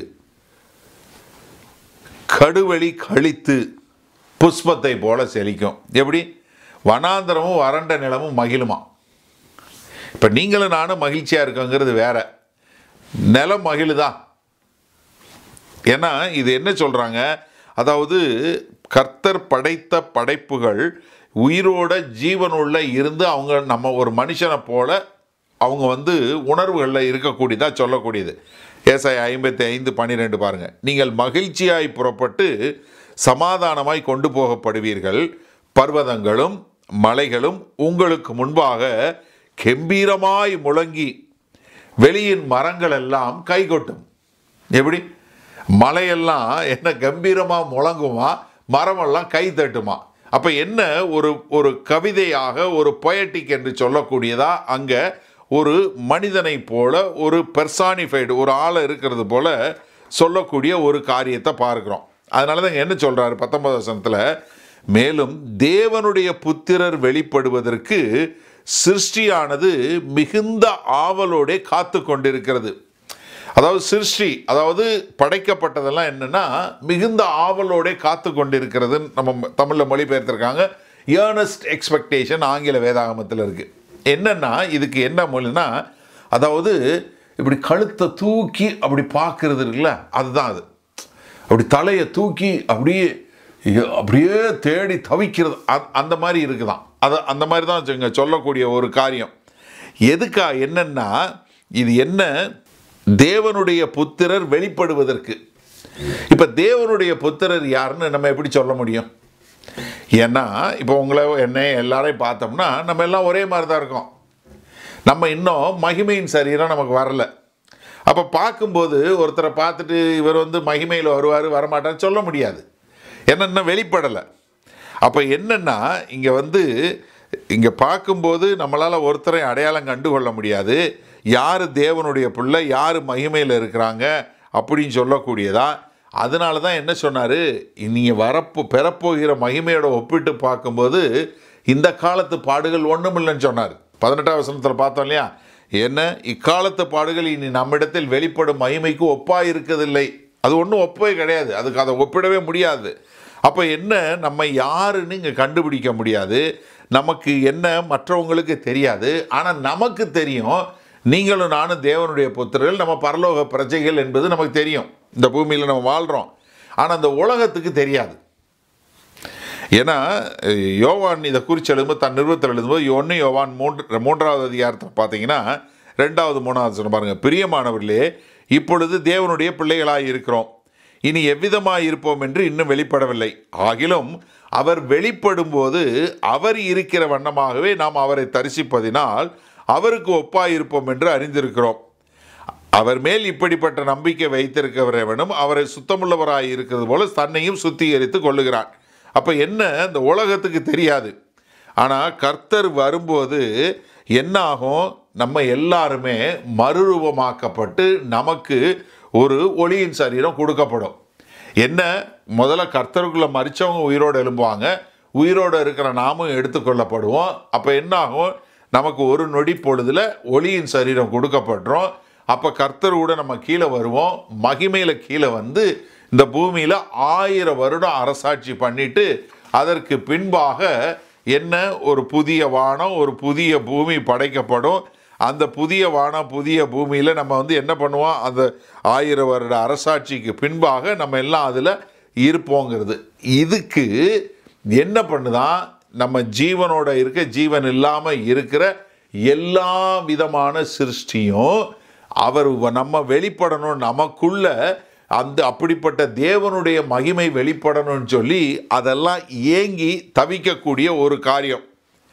கடுவெளி கழித்து புஷ்பத்தை போல செழிக்கும் எப்படி வனாந்தரமும் வறண்ட நிலமும் மகிழுமா இப்போ நீங்களும் நானும் மகிழ்ச்சியாக இருக்கோங்கிறது வேற நிலம் மகிழுதா ஏன்னா இது என்ன சொல்கிறாங்க அதாவது கர்த்தர் படைத்த படைப்புகள் உயிரோட ஜீவனுள்ள இருந்து அவங்க நம்ம ஒரு மனுஷனை போல அவங்க வந்து உணர்வுகளில் இருக்கக்கூடியதாக சொல்லக்கூடியது ஏசாய் ஐம்பத்தி ஐந்து பன்னிரெண்டு பாருங்கள் நீங்கள் மகிழ்ச்சியாய் புறப்பட்டு சமாதானமாய் கொண்டு போகப்படுவீர்கள் பர்வதங்களும் மலைகளும் உங்களுக்கு முன்பாக கெம்பீரமாய் முழங்கி வெளியின் மரங்கள் எல்லாம் கைகொட்டும் எப்படி மலையெல்லாம் என்ன கம்பீரமாக முழங்குமா மரமெல்லாம் கை தட்டுமா அப்போ என்ன ஒரு ஒரு கவிதையாக ஒரு பொயட்டிக் என்று சொல்லக்கூடியதா அங்கே ஒரு மனிதனை போல ஒரு பெர்சானிஃபைடு ஒரு ஆளை இருக்கிறது போல சொல்லக்கூடிய ஒரு காரியத்தை பார்க்குறோம் அதனால தான் என்ன சொல்கிறாரு பத்தொன்பது வசனத்தில் மேலும் தேவனுடைய புத்திரர் வெளிப்படுவதற்கு சிருஷ்டியானது மிகுந்த ஆவலோடே காத்து கொண்டிருக்கிறது அதாவது சிருஷ்டி அதாவது படைக்கப்பட்டதெல்லாம் என்னன்னா மிகுந்த ஆவலோடே காத்து கொண்டிருக்கிறது நம்ம தமிழில் மொழிபெயர்த்திருக்காங்க ஏர்னஸ்ட் எக்ஸ்பெக்டேஷன் ஆங்கில வேதாகமத்தில் இருக்குது என்னன்னா இதுக்கு என்ன மொழினா அதாவது இப்படி கழுத்தை தூக்கி அப்படி பார்க்கறது இருக்குல்ல அதுதான் அது அப்படி தலையை தூக்கி அப்படியே அப்படியே தேடி தவிக்கிறது அந்த மாதிரி இருக்குதான் அது அந்த மாதிரி தான் இங்கே சொல்லக்கூடிய ஒரு காரியம் எதுக்கா என்னன்னா இது என்ன தேவனுடைய புத்திரர் வெளிப்படுவதற்கு இப்போ தேவனுடைய புத்திரர் யாருன்னு நம்ம எப்படி சொல்ல முடியும் ஏன்னா இப்போ உங்களை என்னை எல்லாரையும் பார்த்தோம்னா நம்ம எல்லாம் ஒரே மாதிரி தான் இருக்கோம் நம்ம இன்னும் மகிமையின் சரீரம் நமக்கு வரல அப்போ பார்க்கும்போது ஒருத்தரை பார்த்துட்டு இவர் வந்து மகிமையில் வருவார் வரமாட்டான்னு சொல்ல முடியாது ஏன்னா இன்னும் வெளிப்படலை அப்போ என்னன்னா இங்கே வந்து இங்கே பார்க்கும்போது நம்மளால் ஒருத்தரை அடையாளம் கண்டு கொள்ள முடியாது யார் தேவனுடைய பிள்ளை யார் மகிமையில் இருக்கிறாங்க அப்படின்னு சொல்லக்கூடியதா அதனால தான் என்ன சொன்னார் நீங்கள் வரப்போ பெறப்போகிற மகிமையோட ஒப்பிட்டு பார்க்கும்போது இந்த காலத்து பாடுகள் ஒன்றுமில்லைன்னு சொன்னார் பதினெட்டாம் வசனத்தில் பார்த்தோம் இல்லையா என்ன இக்காலத்து பாடுகள் இனி நம்மிடத்தில் வெளிப்படும் மகிமைக்கு ஒப்பாக இருக்கதில்லை அது ஒன்றும் ஒப்பே கிடையாது அதுக்கு அதை ஒப்பிடவே முடியாது அப்போ என்ன நம்ம யாருன்னு இங்கே கண்டுபிடிக்க முடியாது நமக்கு என்ன மற்றவங்களுக்கு தெரியாது ஆனால் நமக்கு தெரியும் நீங்களும் நானும் தேவனுடைய புத்திரர்கள் நம்ம பரலோக பிரஜைகள் என்பது நமக்கு தெரியும் இந்த பூமியில் நம்ம வாழ்கிறோம் ஆனால் அந்த உலகத்துக்கு தெரியாது ஏன்னா அஹ், யோவான் இதை குறித்து எழுதும்போது தன் நிறுவத்தில் எழுதும்போது ஒன்று யோவான் மூன்று மூன்றாவது அதிகாரத்தில் பார்த்தீங்கன்னா ரெண்டாவது மூணாவது சொன்ன பாருங்க பிரியமானவர்களே இப்பொழுது தேவனுடைய பிள்ளைகளாய் இருக்கிறோம் இனி எவ்விதமாய் இருப்போம் என்று இன்னும் வெளிப்படவில்லை ஆகிலும் அவர் வெளிப்படும்போது அவர் இருக்கிற வண்ணமாகவே நாம் அவரை தரிசிப்பதினால் அவருக்கு ஒப்பாய் இருப்போம் என்று அறிந்திருக்கிறோம் அவர் மேல் இப்படிப்பட்ட நம்பிக்கை வைத்திருக்கிறவனும் அவரை சுத்தமுள்ளவராய் இருக்கிறது போல தன்னையும் சுத்திகரித்து கொள்ளுகிறான் அப்போ என்ன இந்த உலகத்துக்கு தெரியாது ஆனால் கர்த்தர் வரும்போது என்ன ஆகும் நம்ம எல்லாருமே மறுரூபமாக்கப்பட்டு நமக்கு ஒரு ஒளியின் சரீரம் கொடுக்கப்படும் என்ன முதல்ல கர்த்தருக்குள்ள மறிச்சவங்க உயிரோடு எழும்புவாங்க உயிரோடு இருக்கிற நாமும் எடுத்துக்கொள்ளப்படுவோம் அப்போ என்ன ஆகும் நமக்கு ஒரு நொடி பொழுதுல ஒளியின் சரீரம் கொடுக்கப்பட்டுரும் அப்போ கர்த்தர் கூட நம்ம கீழே வருவோம் மகிமையில் கீழே வந்து இந்த பூமியில் ஆயிரம் வருடம் அரசாட்சி பண்ணிட்டு அதற்கு பின்பாக என்ன ஒரு புதிய வானம் ஒரு புதிய பூமி படைக்கப்படும் அந்த புதிய வானம் புதிய பூமியில் நம்ம வந்து என்ன பண்ணுவோம் அந்த ஆயிரம் வருட அரசாட்சிக்கு பின்பாக நம்ம எல்லாம் அதில் இருப்போங்கிறது இதுக்கு என்ன பண்ணுதான் நம்ம ஜீவனோட இருக்க ஜீவன் இல்லாமல் இருக்கிற எல்லா விதமான சிருஷ்டியும் அவர் வ- நம்ம வெளிப்படணும் நமக்குள்ள அந்த அப்படிப்பட்ட தேவனுடைய மகிமை வெளிப்படணும்னு சொல்லி அதெல்லாம் ஏங்கி தவிக்கக்கூடிய ஒரு காரியம்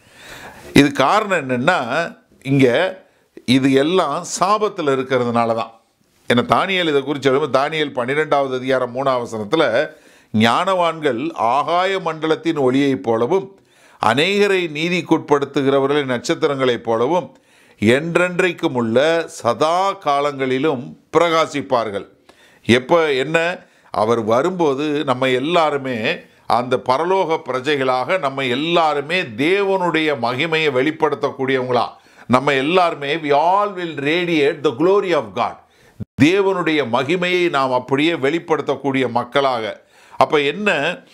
இது காரணம் என்னென்னா இங்கே இது எல்லாம் சாபத்தில் இருக்கிறதுனால தான் என்ன தானியல் இதை குறித்து எழுதும் தானியல் பன்னிரெண்டாவது அதிகாரம் மூணாவது வசனத்தில் ஞானவான்கள் ஆகாய மண்டலத்தின் ஒளியைப் போலவும் அநேகரை நீதிக்குட்படுத்துகிறவர்களின் நட்சத்திரங்களைப் போலவும் என்றென்றைக்கும் உள்ள சதா காலங்களிலும் பிரகாசிப்பார்கள் எப்போ என்ன அவர் வரும்போது நம்ம எல்லாருமே அந்த பரலோக பிரஜைகளாக நம்ம எல்லாருமே தேவனுடைய மகிமையை வெளிப்படுத்தக்கூடியவங்களா நம்ம எல்லாருமே we all will radiate the glory of God தேவனுடைய மகிமையை நாம் அப்படியே வெளிப்படுத்தக்கூடிய மக்களாக அப்போ என்ன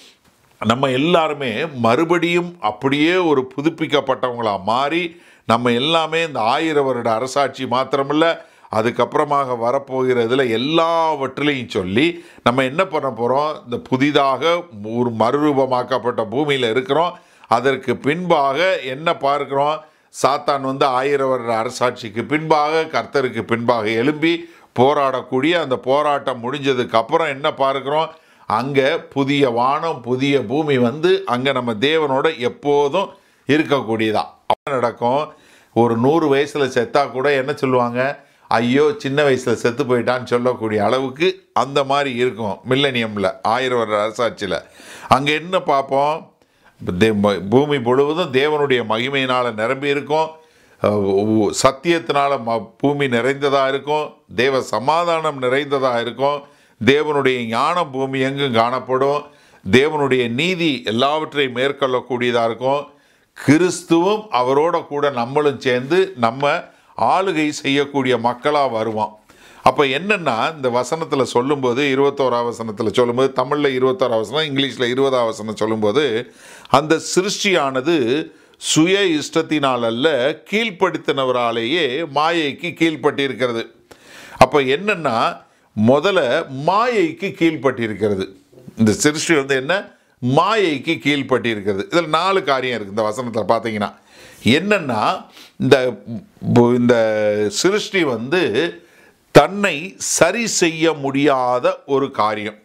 நம்ம எல்லாருமே மறுபடியும் அப்படியே ஒரு புதுப்பிக்கப்பட்டவங்களா மாறி நம்ம எல்லாமே இந்த ஆயிரம் வருட அரசாட்சி மாத்திரமில்ல அதுக்கப்புறமாக வரப்போகிறதுல எல்லாவற்றிலையும் சொல்லி நம்ம என்ன பண்ண போகிறோம் இந்த புதிதாக ஒரு மறுரூபமாக்கப்பட்ட பூமியில் இருக்கிறோம் அதற்கு பின்பாக என்ன பார்க்கிறோம் சாத்தான் வந்து ஆயிரம் வருட அரசாட்சிக்கு பின்பாக கர்த்தருக்கு பின்பாக எழும்பி போராடக்கூடிய அந்த போராட்டம் முடிஞ்சதுக்கு அப்புறம் என்ன பார்க்கிறோம் அங்கே புதிய வானம் புதிய பூமி வந்து அங்கே நம்ம தேவனோட எப்போதும் இருக்கக்கூடியதா அப்ப நடக்கும் ஒரு நூறு வயசில் செத்தா கூட என்ன சொல்லுவாங்க ஐயோ சின்ன வயசில் செத்து போயிட்டான்னு சொல்லக்கூடிய அளவுக்கு அந்த மாதிரி இருக்கும் மில்லனியமில் ஆயிரம் வருட அரசாட்சியில் அங்கே என்ன பார்ப்போம் தே- ம- பூமி முழுவதும் தேவனுடைய மகிமையினால் நிரம்பி இருக்கும் அஹ் உ- சத்தியத்தினால ம பூமி நிறைந்ததாக இருக்கும் தேவ சமாதானம் நிறைந்ததாக இருக்கும் தேவனுடைய ஞானம் பூமி எங்கும் காணப்படும் தேவனுடைய நீதி எல்லாவற்றையும் மேற்கொள்ளக்கூடியதாக இருக்கும் கிறிஸ்துவும் அவரோட கூட நம்மளும் சேர்ந்து நம்ம ஆளுகை செய்யக்கூடிய மக்களாக வருவோம் அப்போ என்னன்னா இந்த வசனத்தில் சொல்லும்போது இருபத்தோராம் வசனத்தில் சொல்லும்போது தமிழில் இருபத்தோராம் வசனம் இங்கிலீஷில் இருபதாம் வசனம் சொல்லும்போது அந்த சிருஷ்டியானது சுய இஷ்டத்தினால் அல்ல கீழ்ப்படுத்தினவராலேயே மாயைக்கு கீழ்ப்பட்டிருக்கிறது அப்போ என்னன்னா முதல்ல மாயைக்கு கீழ்ப்பட்டிருக்கிறது இந்த சிருஷ்டி வந்து என்ன மாயைக்கு கீழ்ப்பட்டிருக்கிறது இதில் நாலு காரியம் இருக்குது இந்த வசனத்தில் பார்த்தீங்கன்னா என்னன்னா இந்த பு- இந்த சிருஷ்டி வந்து தன்னை சரி செய்ய முடியாத ஒரு காரியம்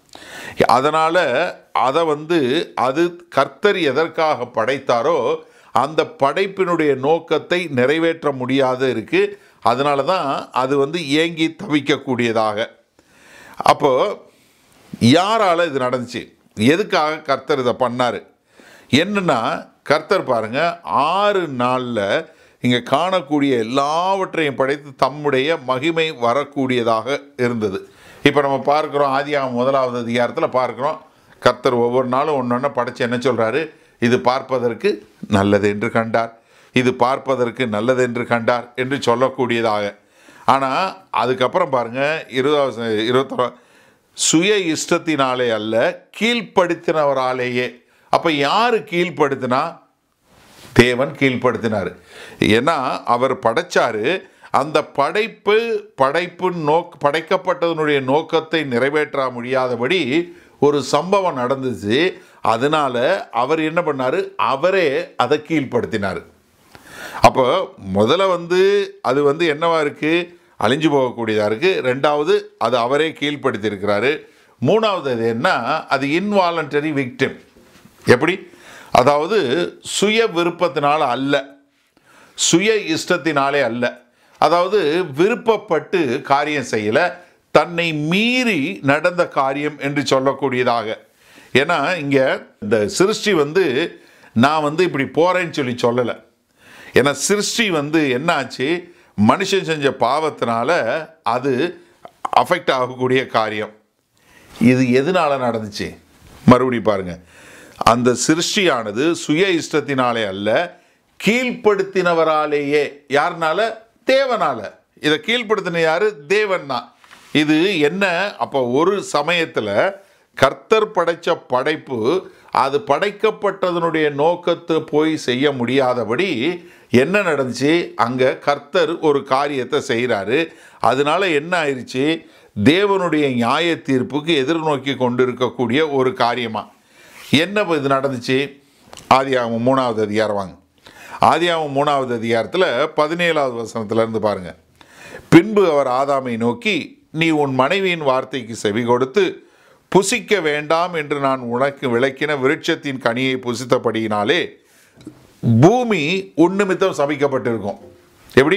அதனால் அதை வந்து அது கர்த்தர் எதற்காக படைத்தாரோ அந்த படைப்பினுடைய நோக்கத்தை நிறைவேற்ற முடியாத இருக்கு அதனால தான் அது வந்து ஏங்கி தவிக்கக்கூடியதாக அப்போ யாரால இது நடந்துச்சு எதுக்காக கர்த்தர் இதை பண்ணார் என்னன்னா கர்த்தர் பாருங்க ஆறு நாளில் இங்கே காணக்கூடிய எல்லாவற்றையும் படைத்து தம்முடைய மகிமை வரக்கூடியதாக இருந்தது இப்போ நம்ம பார்க்குறோம் ஆதியாகமம் முதலாவது அதிகாரத்தில் பார்க்குறோம் கர்த்தர் ஒவ்வொரு நாளும் ஒன்று ஒன்று படைச்சு என்ன சொல்கிறாரு இது பார்ப்பதற்கு நல்லது என்று கண்டார் இது பார்ப்பதற்கு நல்லது என்று கண்டார் என்று சொல்லக்கூடியதாக ஆனால் அதுக்கப்புறம் பாருங்கள் இருபது இருபத்தொரு சுய இஷ்டத்தினாலே அல்ல கீழ்ப்படுத்தினவராலேயே அப்போ யார் கீழ்ப்படுத்தினா தேவன் கீழ்ப்படுத்தினார் ஏன்னா அவர் படைச்சாரு அந்த படைப்பு படைப்பு நோக் படைக்கப்பட்டதனுடைய நோக்கத்தை நிறைவேற்ற முடியாதபடி ஒரு சம்பவம் நடந்துச்சு அதனால அவர் என்ன பண்ணார் அவரே அதை கீழ்ப்படுத்தினார் அப்போ முதல்ல வந்து அது வந்து என்னவா இருக்கு அழிஞ்சு போகக்கூடியதாக இருக்கு ரெண்டாவது அது அவரே கீழ்ப்படுத்தியிருக்கிறாரு மூணாவது அது என்ன அது இன்வாலண்டரி விக்டிம் எப்படி அதாவது சுய விருப்பத்தினால அல்ல சுய இஷ்டத்தினாலே அல்ல அதாவது விருப்பப்பட்டு காரியம் செய்யல தன்னை மீறி நடந்த காரியம் என்று சொல்லக்கூடியதாக ஏன்னா இங்கே இந்த சிருஷ்டி வந்து நான் வந்து இப்படி போகிறேன்னு சொல்லி சொல்லலை ஏன்னா சிருஷ்டி வந்து என்னாச்சு மனுஷன் செஞ்ச பாவத்தினால அது அஃபெக்ட் ஆகக்கூடிய காரியம் இது எதனால நடந்துச்சு மறுபடி பாருங்க அந்த சிருஷ்டியானது சுய இஷ்டத்தினாலே அல்ல கீழ்ப்படுத்தினவராலேயே யாருனால தேவனால இதை கீழ்ப்படுத்தின யாரு தேவன் தான் இது என்ன அப்போ ஒரு சமயத்தில் கர்த்தர் படைச்ச படைப்பு அது படைக்கப்பட்டதனுடைய நோக்கத்தை போய் செய்ய முடியாதபடி என்ன நடந்துச்சு அங்கே கர்த்தர் ஒரு காரியத்தை செய்கிறாரு அதனால என்ன ஆயிடுச்சு தேவனுடைய நியாய தீர்ப்புக்கு எதிர்நோக்கி கொண்டிருக்கக்கூடிய ஒரு காரியமா என்ன இது நடந்துச்சு ஆதியாகமம் மூணாவது அதிகாரம் வாங்க ஆதியாகமம் மூணாவது அதிகாரத்தில் பதினேழாவது வசனத்துல இருந்து பாருங்க பின்பு அவர் ஆதாமை நோக்கி நீ உன் மனைவியின் வார்த்தைக்கு செவி கொடுத்து புசிக்க வேண்டாம் என்று நான் உனக்கு விளக்கின விருட்சத்தின் கனியை புசித்தபடியினாலே பூமி உன் நிமித்தம் சபிக்கப்பட்டிருக்கும் எப்படி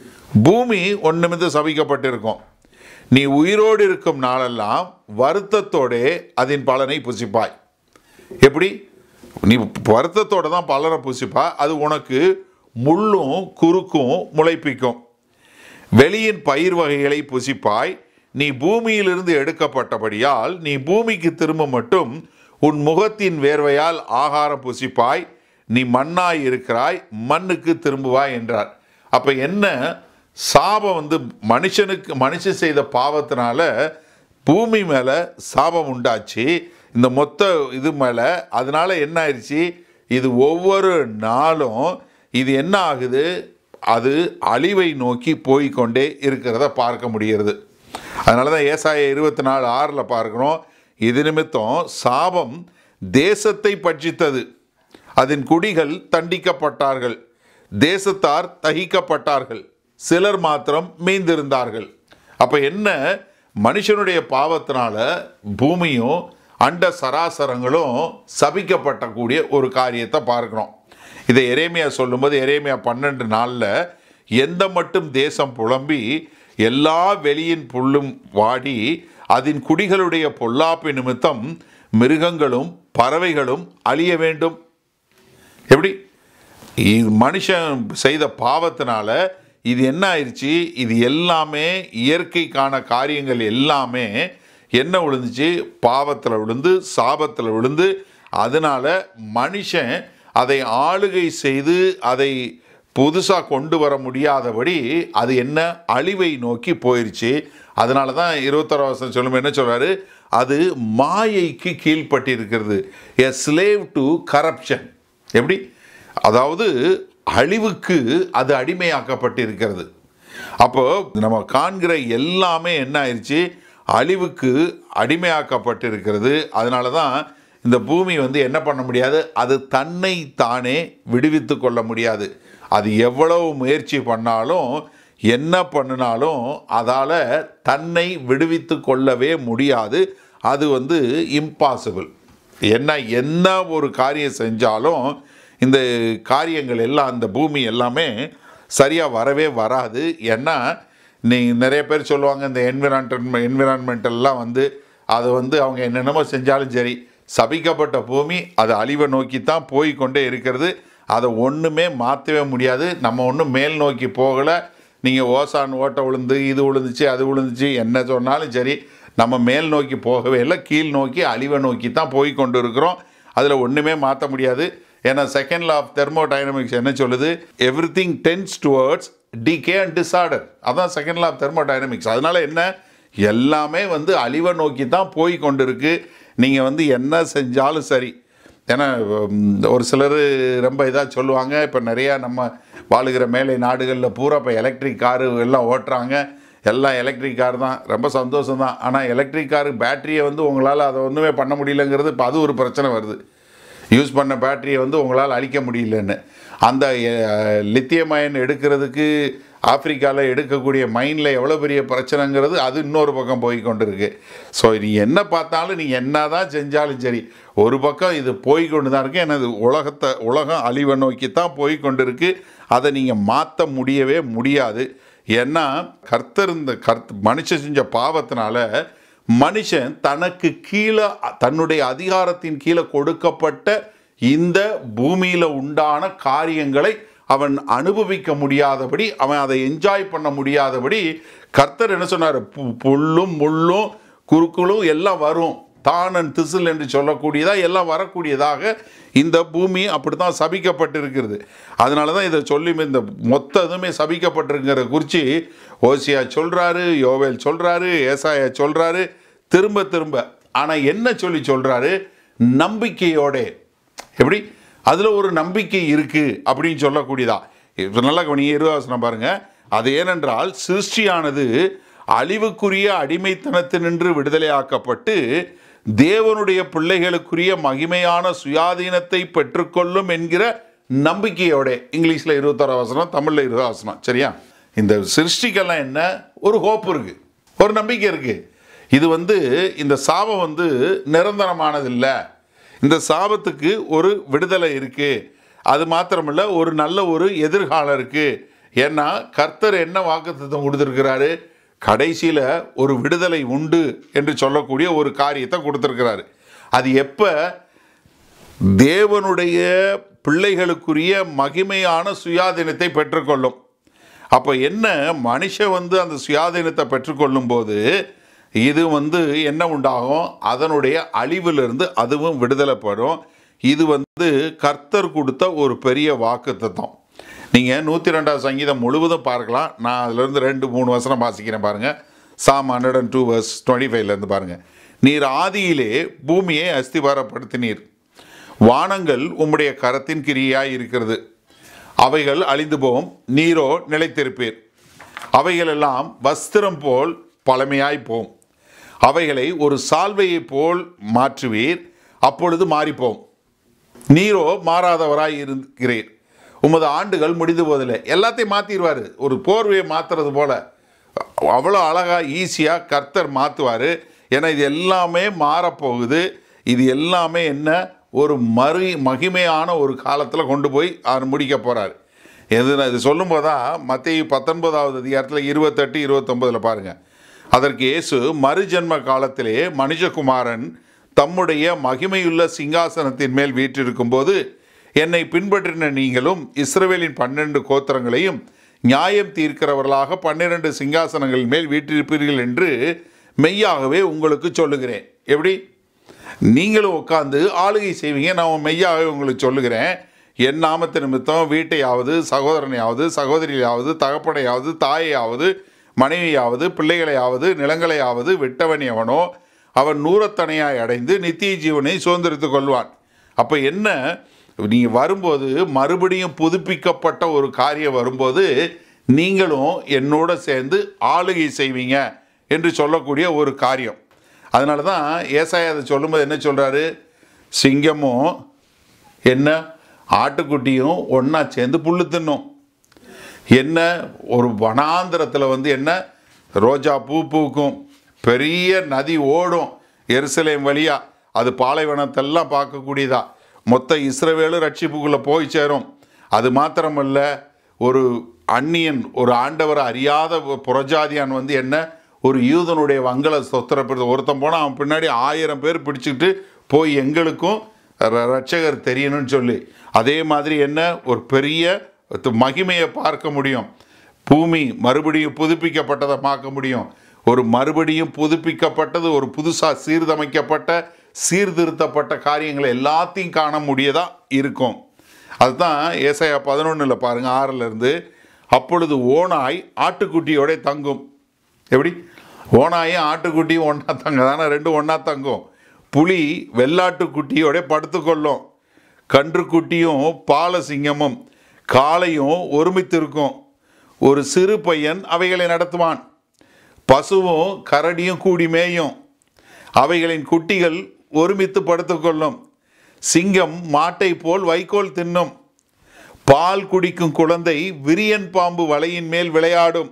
பூமி உன் நிமித்தம் சபிக்கப்பட்டிருக்கும் நீ உயிரோடு இருக்கும் நாளெல்லாம் வருத்தத்தோடே அதன் பலனை புசிப்பாய் எப்படி நீ வருத்தத்தோட தான் பலரை புசிப்பா அது உனக்கு முள்ளும் குறுக்கும் முளைப்பிக்கும் வெளியின் பயிர் வகைகளை புசிப்பாய் நீ பூமியிலிருந்து எடுக்கப்பட்டபடியால் நீ பூமிக்கு திரும்ப மட்டும் உன் முகத்தின் வேர்வையால் ஆகாரம் புசிப்பாய் நீ மண்ணாய் இருக்கிறாய் மண்ணுக்கு திரும்புவாய் என்றார் அப்ப என்ன சாபம் வந்து மனுஷனுக்கு மனுஷன் செய்த பாவத்தினால பூமி மேல சாபம் உண்டாச்சு இந்த மொத்த இது மேல அதனால என்ன ஆயிடுச்சு இது ஒவ்வொரு நாளும் இது என்ன ஆகுது அது அழிவை நோக்கி போய்க்கொண்டே இருக்கிறத பார்க்க முடிகிறது அதனால தான் ஏசாய இருபத்தி நாலு ஆறில் பார்க்குறோம் இது நிமித்தம் சாபம் தேசத்தை பட்சித்தது அதன் குடிகள் தண்டிக்கப்பட்டார்கள் தேசத்தார் தகிக்கப்பட்டார்கள் சிலர் மாத்திரம் மீந்திருந்தார்கள் அப்போ என்ன மனுஷனுடைய பாவத்தினால பூமியும் அண்ட சராசரங்களும் சபிக்கப்பட்டக்கூடிய ஒரு காரியத்தை பார்க்குறோம் இதை எரேமியா சொல்லும்போது எரேமியா பன்னெண்டு நாளில் எந்த மட்டும் தேசம் புலம்பி எல்லா வெளியின் புல்லும் வாடி அதன் குடிகளுடைய பொல்லாப்பு நிமித்தம் மிருகங்களும் பறவைகளும் அழிய வேண்டும் எப்படி இது மனுஷன் செய்த பாவத்தினால இது என்ன ஆயிடுச்சு இது எல்லாமே இயற்கைக்கான காரியங்கள் எல்லாமே என்ன விழுந்துச்சு பாவத்தில் விழுந்து சாபத்தில் விழுந்து அதனால மனுஷன் அதை ஆளுகை செய்து அதை புதுசாக கொண்டு வர முடியாதபடி அது என்ன அழிவை நோக்கி போயிடுச்சு அதனால தான் இருபத்தொரு வருஷம் சொல்லும் என்ன சொல்றாரு அது மாயைக்கு கீழ்ப்பட்டிருக்கிறது எ ஸ்லேவ் டு கரப்ஷன் எப்படி அதாவது அழிவுக்கு அது அடிமையாக்கப்பட்டிருக்கிறது அப்போ நம்ம காண்கிற எல்லாமே என்ன ஆயிடுச்சு அழிவுக்கு அடிமையாக்கப்பட்டிருக்கிறது அதனால தான் இந்த பூமி வந்து என்ன பண்ண முடியாது அது தன்னை தானே விடுவித்து கொள்ள முடியாது அது எவ்வளவு முயற்சி பண்ணாலும் என்ன பண்ணினாலும் அதால் தன்னை விடுவித்து கொள்ளவே முடியாது அது வந்து இம்பாசிபிள் என்ன என்ன ஒரு காரியம் செஞ்சாலும் இந்த காரியங்கள் எல்லாம் அந்த பூமி எல்லாமே சரியாக வரவே வராது ஏன்னா நீ நிறைய பேர் சொல்லுவாங்க இந்த என்விரான்மெண்ட் என்விரான்மெண்டல்லாம் வந்து அது வந்து அவங்க என்னென்னமோ செஞ்சாலும் சரி சபிக்கப்பட்ட பூமி அது அழிவை நோக்கி தான் போய் கொண்டே இருக்கிறது அதை ஒன்றுமே மாற்றவே முடியாது நம்ம ஒன்றும் மேல் நோக்கி போகலை நீங்கள் ஓசான் ஓட்டை விழுந்து இது விழுந்துச்சு அது விழுந்துச்சு என்ன சொன்னாலும் சரி நம்ம மேல் நோக்கி போகவே இல்லை கீழ் நோக்கி அழிவை நோக்கி தான் போய் கொண்டு இருக்கிறோம் அதில் ஒன்றுமே மாற்ற முடியாது ஏன்னா செகண்ட் லா ஆஃப் தெர்மோடைனமிக்ஸ் என்ன சொல்லுது everything tends towards decay and disorder அதான் செகண்ட் லா ஆஃப் தெர்மோடைனமிக்ஸ் அதனால என்ன எல்லாமே வந்து அழிவை நோக்கி தான் போய் கொண்டு இருக்கு நீங்கள் வந்து என்ன செஞ்சாலும் சரி ஏன்னா உம், ஒரு சிலர் ரொம்ப இதாக சொல்லுவாங்க இப்போ நிறையா நம்ம வாழுகிற மேலை நாடுகளில் பூரா இப்போ எலக்ட்ரிக் காரு எல்லாம் ஓட்டுறாங்க எல்லாம் எலக்ட்ரிக் கார் தான் ரொம்ப சந்தோஷம் தான் ஆனால் எலக்ட்ரிக் காரு பேட்டரியை வந்து உங்களால் அதை ஒன்றுமே பண்ண முடியலங்கிறது இப்போ அது ஒரு பிரச்சனை வருது யூஸ் பண்ண பேட்டரியை வந்து உங்களால் அழிக்க முடியலன்னு அந்த லித்தியம் அயன் எடுக்கிறதுக்கு ஆப்பிரிக்காவில் எடுக்கக்கூடிய மைனில் எவ்வளோ பெரிய பிரச்சனைங்கிறது அது இன்னொரு பக்கம் போய் கொண்டு இருக்கு ஸோ நீ என்ன பார்த்தாலும் நீ என்ன தான் செஞ்சாலும் சரி ஒரு பக்கம் இது போய் கொண்டு தான் இருக்கு எனது உலகத்தை உலகம் அழிவை நோக்கி தான் போய் கொண்டு இருக்கு அதை நீங்கள் மாற்ற முடியவே முடியாது ஏன்னா கர்த்தர் இந்த கர்த் மனுஷன் செஞ்ச பாவத்தினால மனுஷன் தனக்கு கீழே தன்னுடைய அதிகாரத்தின் கீழே கொடுக்கப்பட்ட இந்த பூமியில் உண்டான காரியங்களை அவன் அனுபவிக்க முடியாதபடி அவன் அதை என்ஜாய் பண்ண முடியாதபடி கர்த்தர் என்ன சொன்னார் பு- புல்லும் முள்ளும் குறுக்களும் எல்லாம் வரும் தானன் திசில் என்று சொல்லக்கூடியதா எல்லாம் வரக்கூடியதாக இந்த பூமி அப்படி தான் சபிக்கப்பட்டிருக்கிறது அதனால தான் இதை சொல்லி இந்த மொத்த இதுவுமே சபிக்கப்பட்டிருக்கிற குறித்து ஓசியா சொல்கிறாரு யோவேல் சொல்கிறாரு ஏசாயா சொல்கிறாரு திரும்ப திரும்ப ஆனால் என்ன சொல்லி சொல்கிறாரு நம்பிக்கையோட எப்படி அதில் ஒரு நம்பிக்கை இருக்குது அப்படின்னு சொல்லக்கூடியதா இப்போ நல்லா கவனிங்க இருவாசனம் பாருங்க அது ஏனென்றால் சிருஷ்டியானது அழிவுக்குரிய அடிமைத்தனத்தினின்று விடுதலையாக்கப்பட்டு தேவனுடைய பிள்ளைகளுக்குரிய மகிமையான சுயாதீனத்தை பெற்றுக்கொள்ளும் என்கிற நம்பிக்கையோட இங்கிலீஷில் இருபத்தாறு வசனம் தமிழில் இருபது வசனம் சரியா இந்த சிருஷ்டிக்கெல்லாம் என்ன ஒரு ஹோப் இருக்கு ஒரு நம்பிக்கை இருக்கு இது வந்து இந்த சாபம் வந்து நிரந்தரமானது இல்லை இந்த சாபத்துக்கு ஒரு விடுதலை இருக்கு அது மாத்திரமல்ல ஒரு நல்ல ஒரு எதிர்காலம் இருக்கு ஏன்னா கர்த்தர் என்ன வாக்குத்தத்தம் கொடுத்துருக்கிறாரு கடைசியில் ஒரு விடுதலை உண்டு என்று சொல்லக்கூடிய ஒரு காரியத்தை கொடுத்துருக்கிறாரு அது எப்போ தேவனுடைய பிள்ளைகளுக்குரிய மகிமையான சுயாதீனத்தை பெற்றுக்கொள்ளும் அப்போ என்ன மனுஷன் வந்து அந்த சுயாதீனத்தை பெற்றுக்கொள்ளும் போது இது வந்து என்ன உண்டாகும் அதனுடைய அழிவிலிருந்து அதுவும் விடுதலைப்படும் இது வந்து கர்த்தர் கொடுத்த ஒரு பெரிய வாக்குத்தத்தம் நீங்கள் நூற்றி ரெண்டாவது சங்கீதம் முழுவதும் பார்க்கலாம் நான் அதிலிருந்து ரெண்டு மூணு வசனம் வாசிக்கிறேன் பாருங்கள் Psalm hundred and two verse twenty ஃபைவ்லேருந்து பாருங்கள் நீர் ஆதியிலே பூமியை அஸ்திவாரப்படுத்தினீர் வானங்கள் உம்முடைய கரத்தின் கிரியாய் இருக்கிறது அவைகள் அழிந்து போகும் நீரோ நிலைத்திருப்பீர் அவைகளெல்லாம் வஸ்திரம் போல் பழமையாய் போம் அவைகளை ஒரு சால்வையைப் போல் மாற்றுவீர் அப்பொழுது மாறிப்போம் நீரோ மாறாதவராய் இருக்கிறீர் உமது ஆண்டுகள் முடிந்து போதில்லை எல்லாத்தையும் மாற்றிடுவார் ஒரு போர்வையை மாற்றுறது போல அவ்வளோ அழகாக ஈஸியாக கர்த்தர் மாற்றுவார் ஏன்னா இது எல்லாமே மாறப்போகுது இது எல்லாமே என்ன ஒரு மறு மகிமையான ஒரு காலத்தில் கொண்டு போய் அவர் முடிக்க போகிறார் எது இது சொல்லும்போது தான் மத்திய பத்தொன்பதாவது அதிகாரத்தில் இருபத்தெட்டு இருபத்தொம்பதில் பாருங்கள் அதற்கு இயேசு மறுஜென்ம காலத்திலே மனுஷகுமாரன் தம்முடைய மகிமையுள்ள சிங்காசனத்தின் மேல் வீற்றிருக்கும்போது என்னை பின்பற்றின நீங்களும் இஸ்ரவேலின் பன்னெண்டு கோத்திரங்களையும் நியாயம் தீர்க்கிறவர்களாக பன்னிரண்டு சிங்காசனங்கள் மேல் வீற்றிருப்பீர்கள் என்று மெய்யாகவே உங்களுக்கு சொல்லுகிறேன் எப்படி நீங்களும் உட்காந்து ஆளுகை செய்வீங்க நான் மெய்யாகவே உங்களுக்கு சொல்லுகிறேன் என் நாமத்து நிமித்தம் வீட்டையாவது சகோதரனையாவது சகோதரியாவது தகப்பனையாவது தாயையாவது மனைவியாவது பிள்ளைகளையாவது நிலங்களையாவது விட்டவன் எவனோ அவன் நூறத்தனையாய் அடைந்து நித்திய ஜீவனை சுதந்திரித்துக் கொள்வான் அப்போ என்ன நீங்கள் வரும்போது மறுபடியும் புதுப்பிக்கப்பட்ட ஒரு காரியம் வரும்போது நீங்களும் என்னோட சேர்ந்து ஆளுகை செய்வீங்க என்று சொல்லக்கூடிய ஒரு காரியம் அதனால தான் ஏசாயா அதை சொல்லும்போது என்ன சொல்கிறாரு சிங்கமும் என்ன ஆட்டுக்குட்டியும் ஒன்றா சேர்ந்து புல்லு தின்னும் என்ன ஒரு வனாந்திரத்தில் வந்து என்ன ரோஜா பூ பூக்கும் பெரிய நதி ஓடும் எருசலேம் வழியா அது பாலைவனத்தெல்லாம் பார்க்கக்கூடியதா மொத்த இஸ்ரவேலும் ரட்சிப்புக்குள்ளே போய் சேரும் அது மாத்திரமல்ல ஒரு அந்நியன் ஒரு ஆண்டவர் அறியாத ஒரு புறஜாதியான் வந்து என்ன ஒரு யூதனுடைய வங்கலை சொத்திரப்படுது ஒருத்தன் போனால் அவன் பின்னாடி ஆயிரம் பேர் பிடிச்சிக்கிட்டு போய் எங்களுக்கும் ர- ரட்சகர் தெரியணும்னு சொல்லி அதே மாதிரி என்ன ஒரு பெரிய து- மகிமையை பார்க்க முடியும் பூமி மறுபடியும் புதுப்பிக்கப்பட்டதை பார்க்க முடியும் ஒரு மறுபடியும் புதுப்பிக்கப்பட்டது ஒரு புதுசாக சீர்தமைக்கப்பட்ட சீர்திருத்தப்பட்ட காரியங்களை எல்லாத்தையும் காண முடியதா இருக்கும் அதுதான் ஏசாயா பதினொன்றில் பாருங்க ஆறுல இருந்து அப்பொழுது ஓனாய் ஆட்டுக்குட்டியோட தங்கும் எப்படி ஓனாயும் ஆட்டுக்குட்டியும் ஒன்றா தங்க தானே ரெண்டும் ஒன்றா தங்கும் புலி வெள்ளாட்டுக்குட்டியோட படுத்துக்கொள்ளும் கன்றுக்குட்டியும் பாலசிங்கமும் காளையும் ஒருமித்திருக்கும் ஒரு சிறு பையன் அவைகளை நடத்துவான் பசுவும் கரடியும் கூடி மேயும் அவைகளின் குட்டிகள் ஒருமித்து படுத்துக்கொள்ளும் சிங்கம் மாட்டை போல் வைக்கோல் தின்னும் பால் குடிக்கும் குழந்தை விரியன் பாம்பு வலையின் மேல் விளையாடும்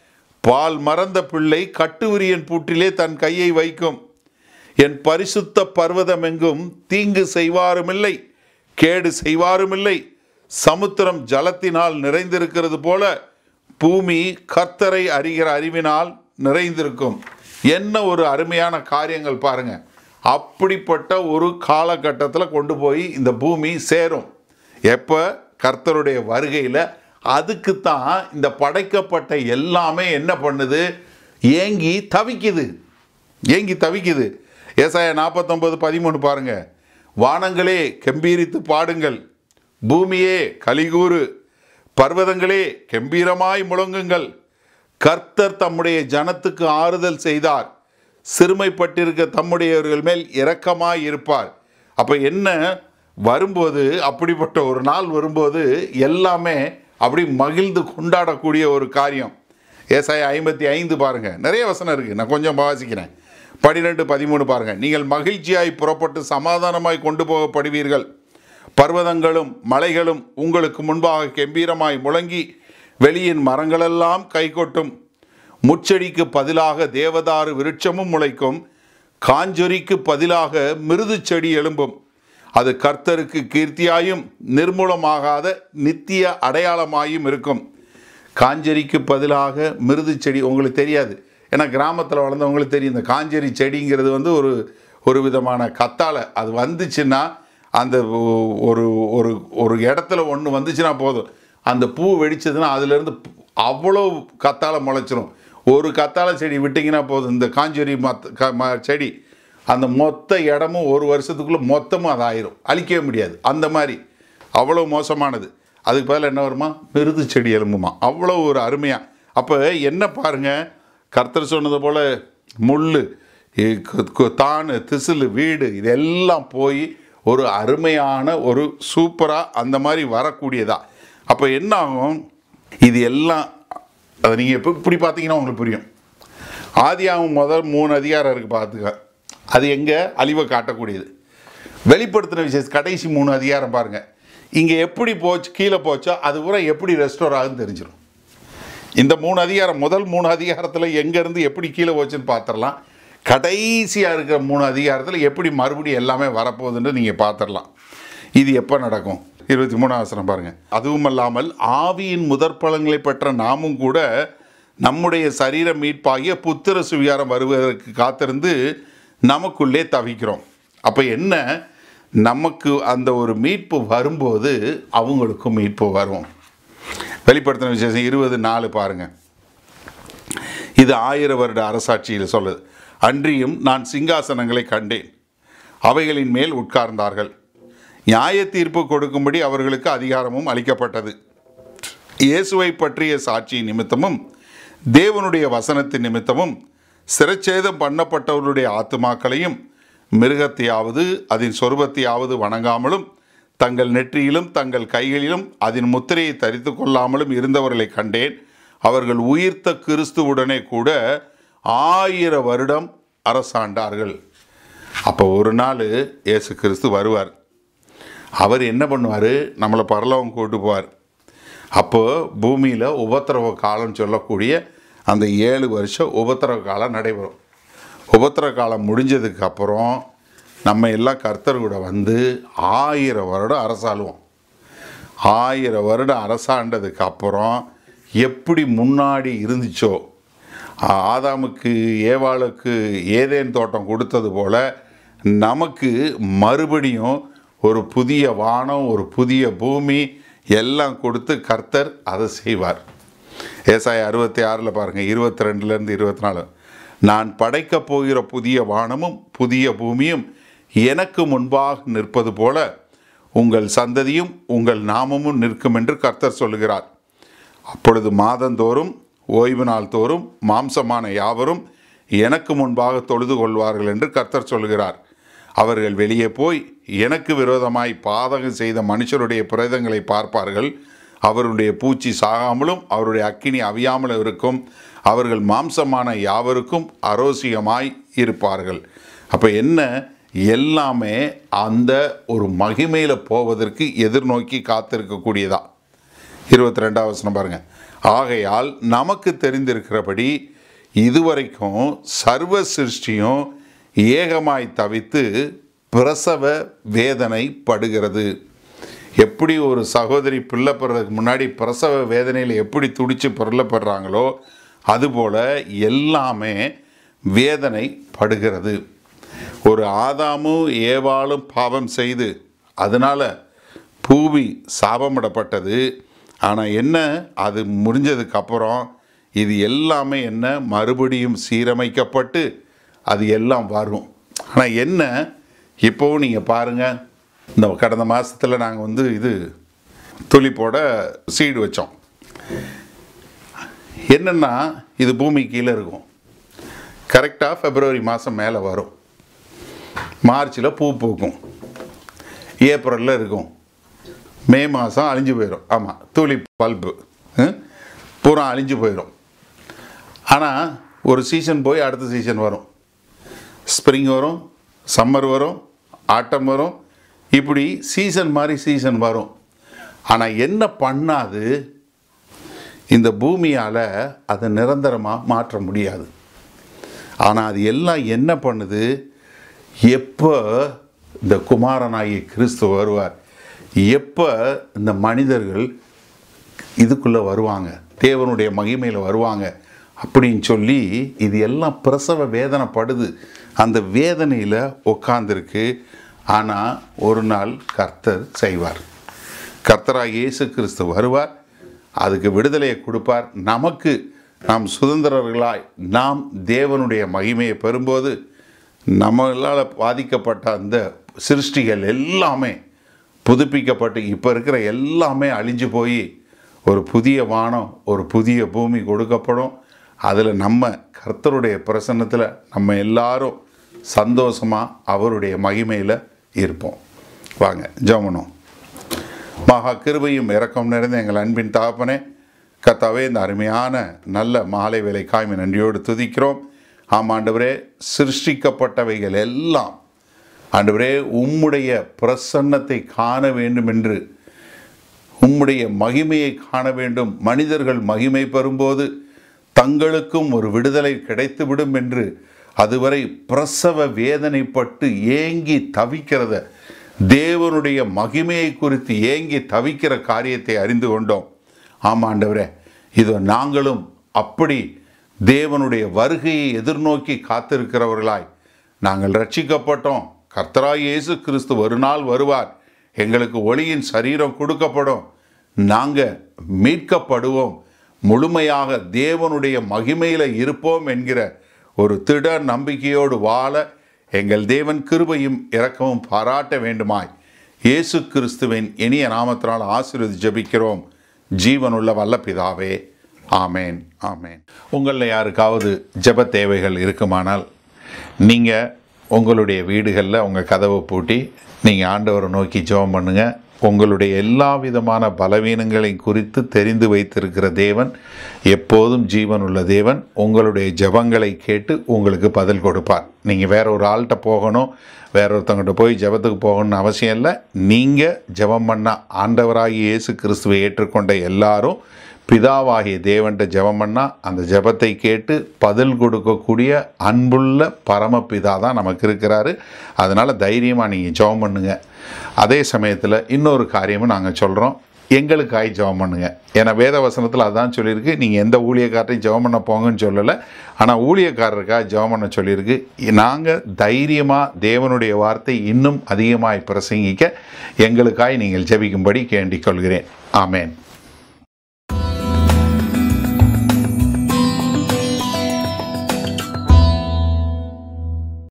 பால் மறந்த பிள்ளை கட்டுவிரியன் பூட்டிலே தன் கையை வைக்கும் என் பரிசுத்த பர்வதமெங்கும் தீங்கு செய்வாருமில்லை கேடு செய்வாருமில்லை சமுத்திரம் ஜலத்தினால் நிறைந்திருக்கிறது போல பூமி கர்த்தரை அறிகிற அறிவினால் நிறைந்திருக்கும் என்ன ஒரு அருமையான காரியங்கள் பாருங்க அப்படிப்பட்ட ஒரு காலகட்டத்தில் கொண்டு போய் இந்த பூமி சேரும் எப்போ கர்த்தருடைய வருகையில் அதுக்கு தான் இந்த படைக்கப்பட்ட எல்லாமே என்ன பண்ணுது ஏங்கி தவிக்குது ஏங்கி தவிக்குது ஏசாயா நாற்பத்தொம்பது பதிமூணு பாருங்க வானங்களே கெம்பீரித்து பாடுங்கள் பூமியே கலிகூறு பர்வதங்களே கெம்பீரமாய் முழங்குங்கள் கர்த்தர் தம்முடைய ஜனத்துக்கு ஆறுதல் செய்தார் சிறுமைப்பட்டிருக்க தம்முடையவர்கள் மேல் இரக்கமாய் இருப்பார் அப்போ என்ன வரும்போது அப்படிப்பட்ட ஒரு நாள் வரும்போது எல்லாமே அப்படி மகிழ்ந்து கொண்டாடக்கூடிய ஒரு காரியம் ஏசாய ஐம்பத்தி ஐந்து பாருங்க நிறைய வசனம் இருக்கு நான் கொஞ்சம் வாசிக்கிறேன் பன்னிரெண்டு பதிமூணு பாருங்க நீங்கள் மகிழ்ச்சியாய் புறப்பட்டு சமாதானமாய் கொண்டு போகப்படுவீர்கள் பர்வதங்களும் மலைகளும் உங்களுக்கு முன்பாக கெம்பீரமாய் முழங்கி வெளியின் மரங்களெல்லாம் கைகொட்டும் முச்செடிக்கு பதிலாக தேவதாரு விருட்சமும் முளைக்கும் காஞ்சொரிக்கு பதிலாக மிருது செடி எழும்பும் அது கர்த்தருக்கு கீர்த்தியாயும் நிர்மூலமாகாத நித்திய அடையாளமாயும் இருக்கும் காஞ்சரிக்கு பதிலாக மிருது செடி உங்களுக்கு தெரியாது ஏன்னா கிராமத்தில் வளர்ந்தவங்களுக்கு தெரியும் இந்த காஞ்சரி செடிங்கிறது வந்து ஒரு ஒரு விதமான கத்தாழை அது வந்துச்சுன்னா அந்த ஒ- ஒரு ஒரு ஒரு இடத்துல ஒன்று வந்துச்சுன்னா போதும் அந்த பூ வெடிச்சதுன்னா அதுலேருந்து அவ்வளோ கத்தாழை முளைச்சிரும் ஒரு கத்தாழை செடி விட்டிங்கன்னா போதும் இந்த காஞ்சரி மத் க ம செடி அந்த மொத்த இடமும் ஒரு வருஷத்துக்குள்ளே மொத்தமும் அது ஆயிரும் அழிக்கவே முடியாது அந்த மாதிரி அவ்வளோ மோசமானது அதுக்கு பதிலா என்ன வருமா மிருது செடி எலும்புமா அவ்வளோ ஒரு அருமையாக அப்போ என்ன பாருங்க கர்த்தர் சொன்னது போல் முள் இ- கு- கு- தானு திசிலு வீடு இதெல்லாம் போய் ஒரு அருமையான ஒரு சூப்பராக அந்த மாதிரி வரக்கூடியதா அப்போ என்ன ஆகும் இது எல்லாம் அதை நீங்கள் இப்போ இப்படி பார்த்தீங்கன்னா உங்களுக்கு புரியும் ஆதியாகமம் முதல் மூணு அதிகாரம் இருக்குது பார்த்துக்க அது எங்கே அழிவை காட்டக்கூடியது வெளிப்படுத்தின விசேஷம் கடைசி மூணு அதிகாரம் பாருங்க இங்கே எப்படி போச்சு கீழே போச்சோ அது பூரா எப்படி ரெஸ்டோர் ஆகுதுன்னு தெரிஞ்சிடும் இந்த மூணு அதிகாரம் முதல் மூணு அதிகாரத்தில் எங்கேருந்து எப்படி கீழே போச்சுன்னு பார்த்துடலாம் கடைசியாக இருக்கிற மூணு அதிகாரத்தில் எப்படி மறுபடியும் எல்லாமே வரப்போகுதுன்னு நீங்கள் பார்த்துடலாம் இது எப்போ நடக்கும் இருபத்தி மூணாம் வசனம் பாருங்கள் அதுவும் அல்லாமல் ஆவியின் முதற் பலன்களை பெற்ற நாமும் கூட நம்முடைய சரீர மீட்பாகிய புத்திர சுவிகாரம் வருவதற்கு காத்திருந்து நமக்குள்ளே தவிக்கிறோம் அப்போ என்ன நமக்கு அந்த ஒரு மீட்பு வரும்போது அவங்களுக்கும் மீட்பு வரும் வெளிப்படுத்தின விசேஷம் இருபது நாலு பாருங்க இது ஆயிரம் வருட அரசாட்சியில் சொல்லுது அன்றியும் நான் சிங்காசனங்களை கண்டேன் அவைகளின் மேல் உட்கார்ந்தார்கள் நியாய தீர்ப்பு கொடுக்கும்படி அவர்களுக்கு அதிகாரமும் அளிக்கப்பட்டது இயேசுவை பற்றிய சாட்சி நிமித்தமும் தேவனுடைய வசனத்தின் நிமித்தமும் சிரச்சேதம் பண்ணப்பட்டவர்களுடைய ஆத்துமாக்களையும் மிருகத்தையாவது அதன் சொருபத்தையாவது வணங்காமலும் தங்கள் நெற்றியிலும் தங்கள் கைகளிலும் அதன் முத்திரையை தரித்து கொள்ளாமலும் இருந்தவர்களை கண்டேன் அவர்கள் உயிர்த்த கிறிஸ்துவுடனே கூட ஆயிர வருடம் அரசாண்டார்கள் அப்போ ஒரு நாள் இயேசு கிறிஸ்து வருவார் அவர் என்ன பண்ணுவார் நம்மளை பரலவம் கூட்டு போவார் அப்போது பூமியில் உபத்திரவ காலம் சொல்லக்கூடிய அந்த ஏழு வருஷம் உபத்திரவ காலம் நடைபெறும் உபத்திரவ காலம் முடிஞ்சதுக்கு அப்புறம் நம்ம எல்லாம் கர்த்தர் கூட வந்து ஆயிரம் வருடம் அரசாளுவோம் ஆயிரம் வருடம் அரசாண்டதுக்கு அப்புறம் எப்படி முன்னாடி இருந்துச்சோ ஆதாமுக்கு ஏவாளுக்கு ஏதேன் தோட்டம் கொடுத்தது போல நமக்கு மறுபடியும் ஒரு புதிய வானம் ஒரு புதிய பூமி எல்லாம் கொடுத்து கர்த்தர் அதை செய்வார் ஏசாய அறுபத்தி ஆறில் பாருங்கள் இருபத்தி ரெண்டுலேருந்து இருபத்தி நாலு நான் படைக்கப் போகிற புதிய வானமும் புதிய பூமியும் எனக்கு முன்பாக நிற்பது போல உங்கள் சந்ததியும் உங்கள் நாமமும் நிற்கும் என்று கர்த்தர் சொல்லுகிறார் அப்பொழுது மாதந்தோறும் ஓய்வு நாள் தோறும் மாம்சமான யாவரும் எனக்கு முன்பாக தொழுது கொள்வார்கள் என்று கர்த்தர் சொல்கிறார் அவர்கள் வெளியே போய் எனக்கு விரோதமாய் பாதகம் செய்த மனுஷருடைய பிரேதங்களை பார்ப்பார்கள் அவருடைய பூச்சி சாகாமலும் அவருடைய அக்கினி அவியாமலும் இருக்கும் அவர்கள் மாம்சமான யாவருக்கும் அரோசியமாய் இருப்பார்கள் அப்போ என்ன எல்லாமே அந்த ஒரு மகிமையில் போவதற்கு எதிர்நோக்கி காத்திருக்கக்கூடியதா இருபத்தி ரெண்டாவது வசனம் பாருங்க ஆகையால் நமக்கு தெரிந்திருக்கிறபடி இதுவரைக்கும் சர்வ சிருஷ்டியும் ஏகமாய் தவித்து பிரசவ வேதனை படுகிறது எப்படி ஒரு சகோதரி பிள்ளை பெறதுக்கு முன்னாடி பிரசவ வேதனையில் எப்படி துடிச்சு பிள்ளப்படுறாங்களோ அதுபோல் எல்லாமே வேதனை படுகிறது ஒரு ஆதாமும் ஏவாளும் பாவம் செய்து அதனால் பூமி சாபமிடப்பட்டது ஆனால் என்ன அது முடிஞ்சதுக்கு அப்புறம் இது எல்லாமே என்ன மறுபடியும் சீரமைக்கப்பட்டு அது எல்லாம் வரும் ஆனால் என்ன இப்போவும் நீங்கள் பாருங்கள் இந்த கடந்த மாதத்தில் நாங்கள் வந்து இது துளிப்போட சீடு வச்சோம் என்னென்னா இது பூமி கீழே இருக்கும் கரெக்டாக பிப்ரவரி மாதம் மேலே வரும் மார்ச்சில் பூ பூக்கும் ஏப்ரலில் இருக்கும் மே மாதம் அழிஞ்சு போயிடும் ஆமாம் தூளி பல்பு பூரா அழிஞ்சு போயிடும் ஆனால் ஒரு சீசன் போய் அடுத்த சீசன் வரும் ஸ்ப்ரிங் வரும் சம்மர் வரும் ஆட்டம் வரும் இப்படி சீசன் மாதிரி சீசன் வரும் ஆனால் என்ன பண்ணாது இந்த பூமியால் அதை நிரந்தரமாக மாற்ற முடியாது ஆனால் அது எல்லாம் என்ன பண்ணுது எப்போ இந்த குமாரனாகிய கிறிஸ்து வருவார் எப்போ இந்த மனிதர்கள் இதுக்குள்ளே வருவாங்க தேவனுடைய மகிமையில் வருவாங்க அப்படின்னு சொல்லி இது எல்லாம் பிரசவ வேதனைப்படுது அந்த வேதனையில் உட்காந்துருக்கு ஆனால் ஒரு நாள் கர்த்தர் செய்வார் கர்த்தராக இயேசு கிறிஸ்து வருவார் அதுக்கு விடுதலையை கொடுப்பார் நமக்கு நாம் சுதந்திரர்களாய் நாம் தேவனுடைய மகிமையை பெறும்போது நம்மளால் பாதிக்கப்பட்ட அந்த சிருஷ்டிகள் எல்லாமே புதுப்பிக்கப்பட்டு இப்போ இருக்கிற எல்லாமே அழிஞ்சு போய் ஒரு புதிய வானம் ஒரு புதிய பூமி கொடுக்கப்படும் அதில் நம்ம கர்த்தருடைய பிரசன்னத்தில் நம்ம எல்லாரும் சந்தோஷமாக அவருடைய மகிமையில் இருப்போம் வாங்க ஜெபணும் மகா கிருபையும் இரக்கம் நிறைந்த எங்கள் அன்பின் தகப்பனே கத்தாவே இந்த அருமையான நல்ல மாலை வேலை காய்மை நன்றியோடு துதிக்கிறோம் ஆமாண்டவரே சிருஷ்டிக்கப்பட்டவைகள் எல்லாம் ஆண்டவரே உம்முடைய பிரசன்னத்தை காண வேண்டும் என்று உம்முடைய மகிமையை காண வேண்டும் மனிதர்கள் மகிமை பெறும்போது தங்களுக்கும் ஒரு விடுதலை கிடைத்துவிடும் என்று அதுவரை பிரசவ வேதனைப்பட்டு ஏங்கி தவிக்கிறத தேவனுடைய மகிமையை குறித்து ஏங்கி தவிக்கிற காரியத்தை அறிந்து கொண்டோம் ஆமாண்டவரே இதோ நாங்களும் அப்படி தேவனுடைய வருகையை எதிர்நோக்கி காத்திருக்கிறவர்களாய் நாங்கள் ரட்சிக்கப்பட்டோம் கர்த்தராய் இயேசு கிறிஸ்து ஒரு நாள் வருவார் எங்களுக்கு ஒளியின் சரீரம் கொடுக்கப்படும் நாங்கள் மீட்கப்படுவோம் முழுமையாக தேவனுடைய மகிமையில் இருப்போம் என்கிற ஒரு திட நம்பிக்கையோடு வாழ எங்கள் தேவன் கிருபையும் இரக்கமும் பாராட்ட வேண்டுமாய் இயேசு கிறிஸ்துவின் இனிய நாமத்தினால் ஆசீர்வதி ஜெபிக்கிறோம் ஜீவனுள்ள வல்ல பிதாவே ஆமேன் ஆமேன் உங்களில் யாருக்காவது ஜெப தேவைகள் இருக்குமானால் நீங்கள் உங்களுடைய வீடுகளில் உங்கள் கதவை பூட்டி நீங்கள் ஆண்டவரை நோக்கி ஜெபம் பண்ணுங்கள் உங்களுடைய எல்லா விதமான பலவீனங்களையும் குறித்து தெரிந்து வைத்திருக்கிற தேவன் எப்போதும் ஜீவன் உள்ள தேவன் உங்களுடைய ஜெபங்களை கேட்டு உங்களுக்கு பதில் கொடுப்பார் நீங்கள் வேற ஒரு ஆள்கிட்ட போகணும் வேற ஒருத்தவங்ககிட்ட போய் ஜெபத்துக்கு போகணும்னு அவசியம் இல்லை நீங்கள் ஜெபம் பண்ண ஆண்டவராகிய இயேசு கிறிஸ்துவை ஏற்றுக்கொண்ட எல்லாரும் பிதாவாகிய தேவன்ட்ட ஜெபம் பண்ணால் அந்த ஜெபத்தை கேட்டு பதில் கொடுக்கக்கூடிய அன்புள்ள பரமபிதா தான் நமக்கு இருக்கிறாரு அதனால் தைரியமாக நீங்கள் ஜெபம் பண்ணுங்கள் அதே சமயத்தில் இன்னொரு காரியமும் நாங்கள் சொல்கிறோம் எங்களுக்காய் ஜெபம் பண்ணுங்க ஏன்னா வேத வசனத்தில் அதான் சொல்லியிருக்கு நீங்கள் எந்த ஊழியக்காரரையும் ஜெபம் பண்ண போங்கன்னு சொல்லலை ஆனால் ஊழியக்காரருக்காக ஜெபம் பண்ண சொல்லியிருக்கு நாங்கள் தைரியமாக தேவனுடைய வார்த்தை இன்னும் அதிகமாய் பிரசங்கிக்க எங்களுக்காய் நீங்கள் ஜெபிக்கும்படி கேண்டிக் கொள்கிறேன் ஆமேன்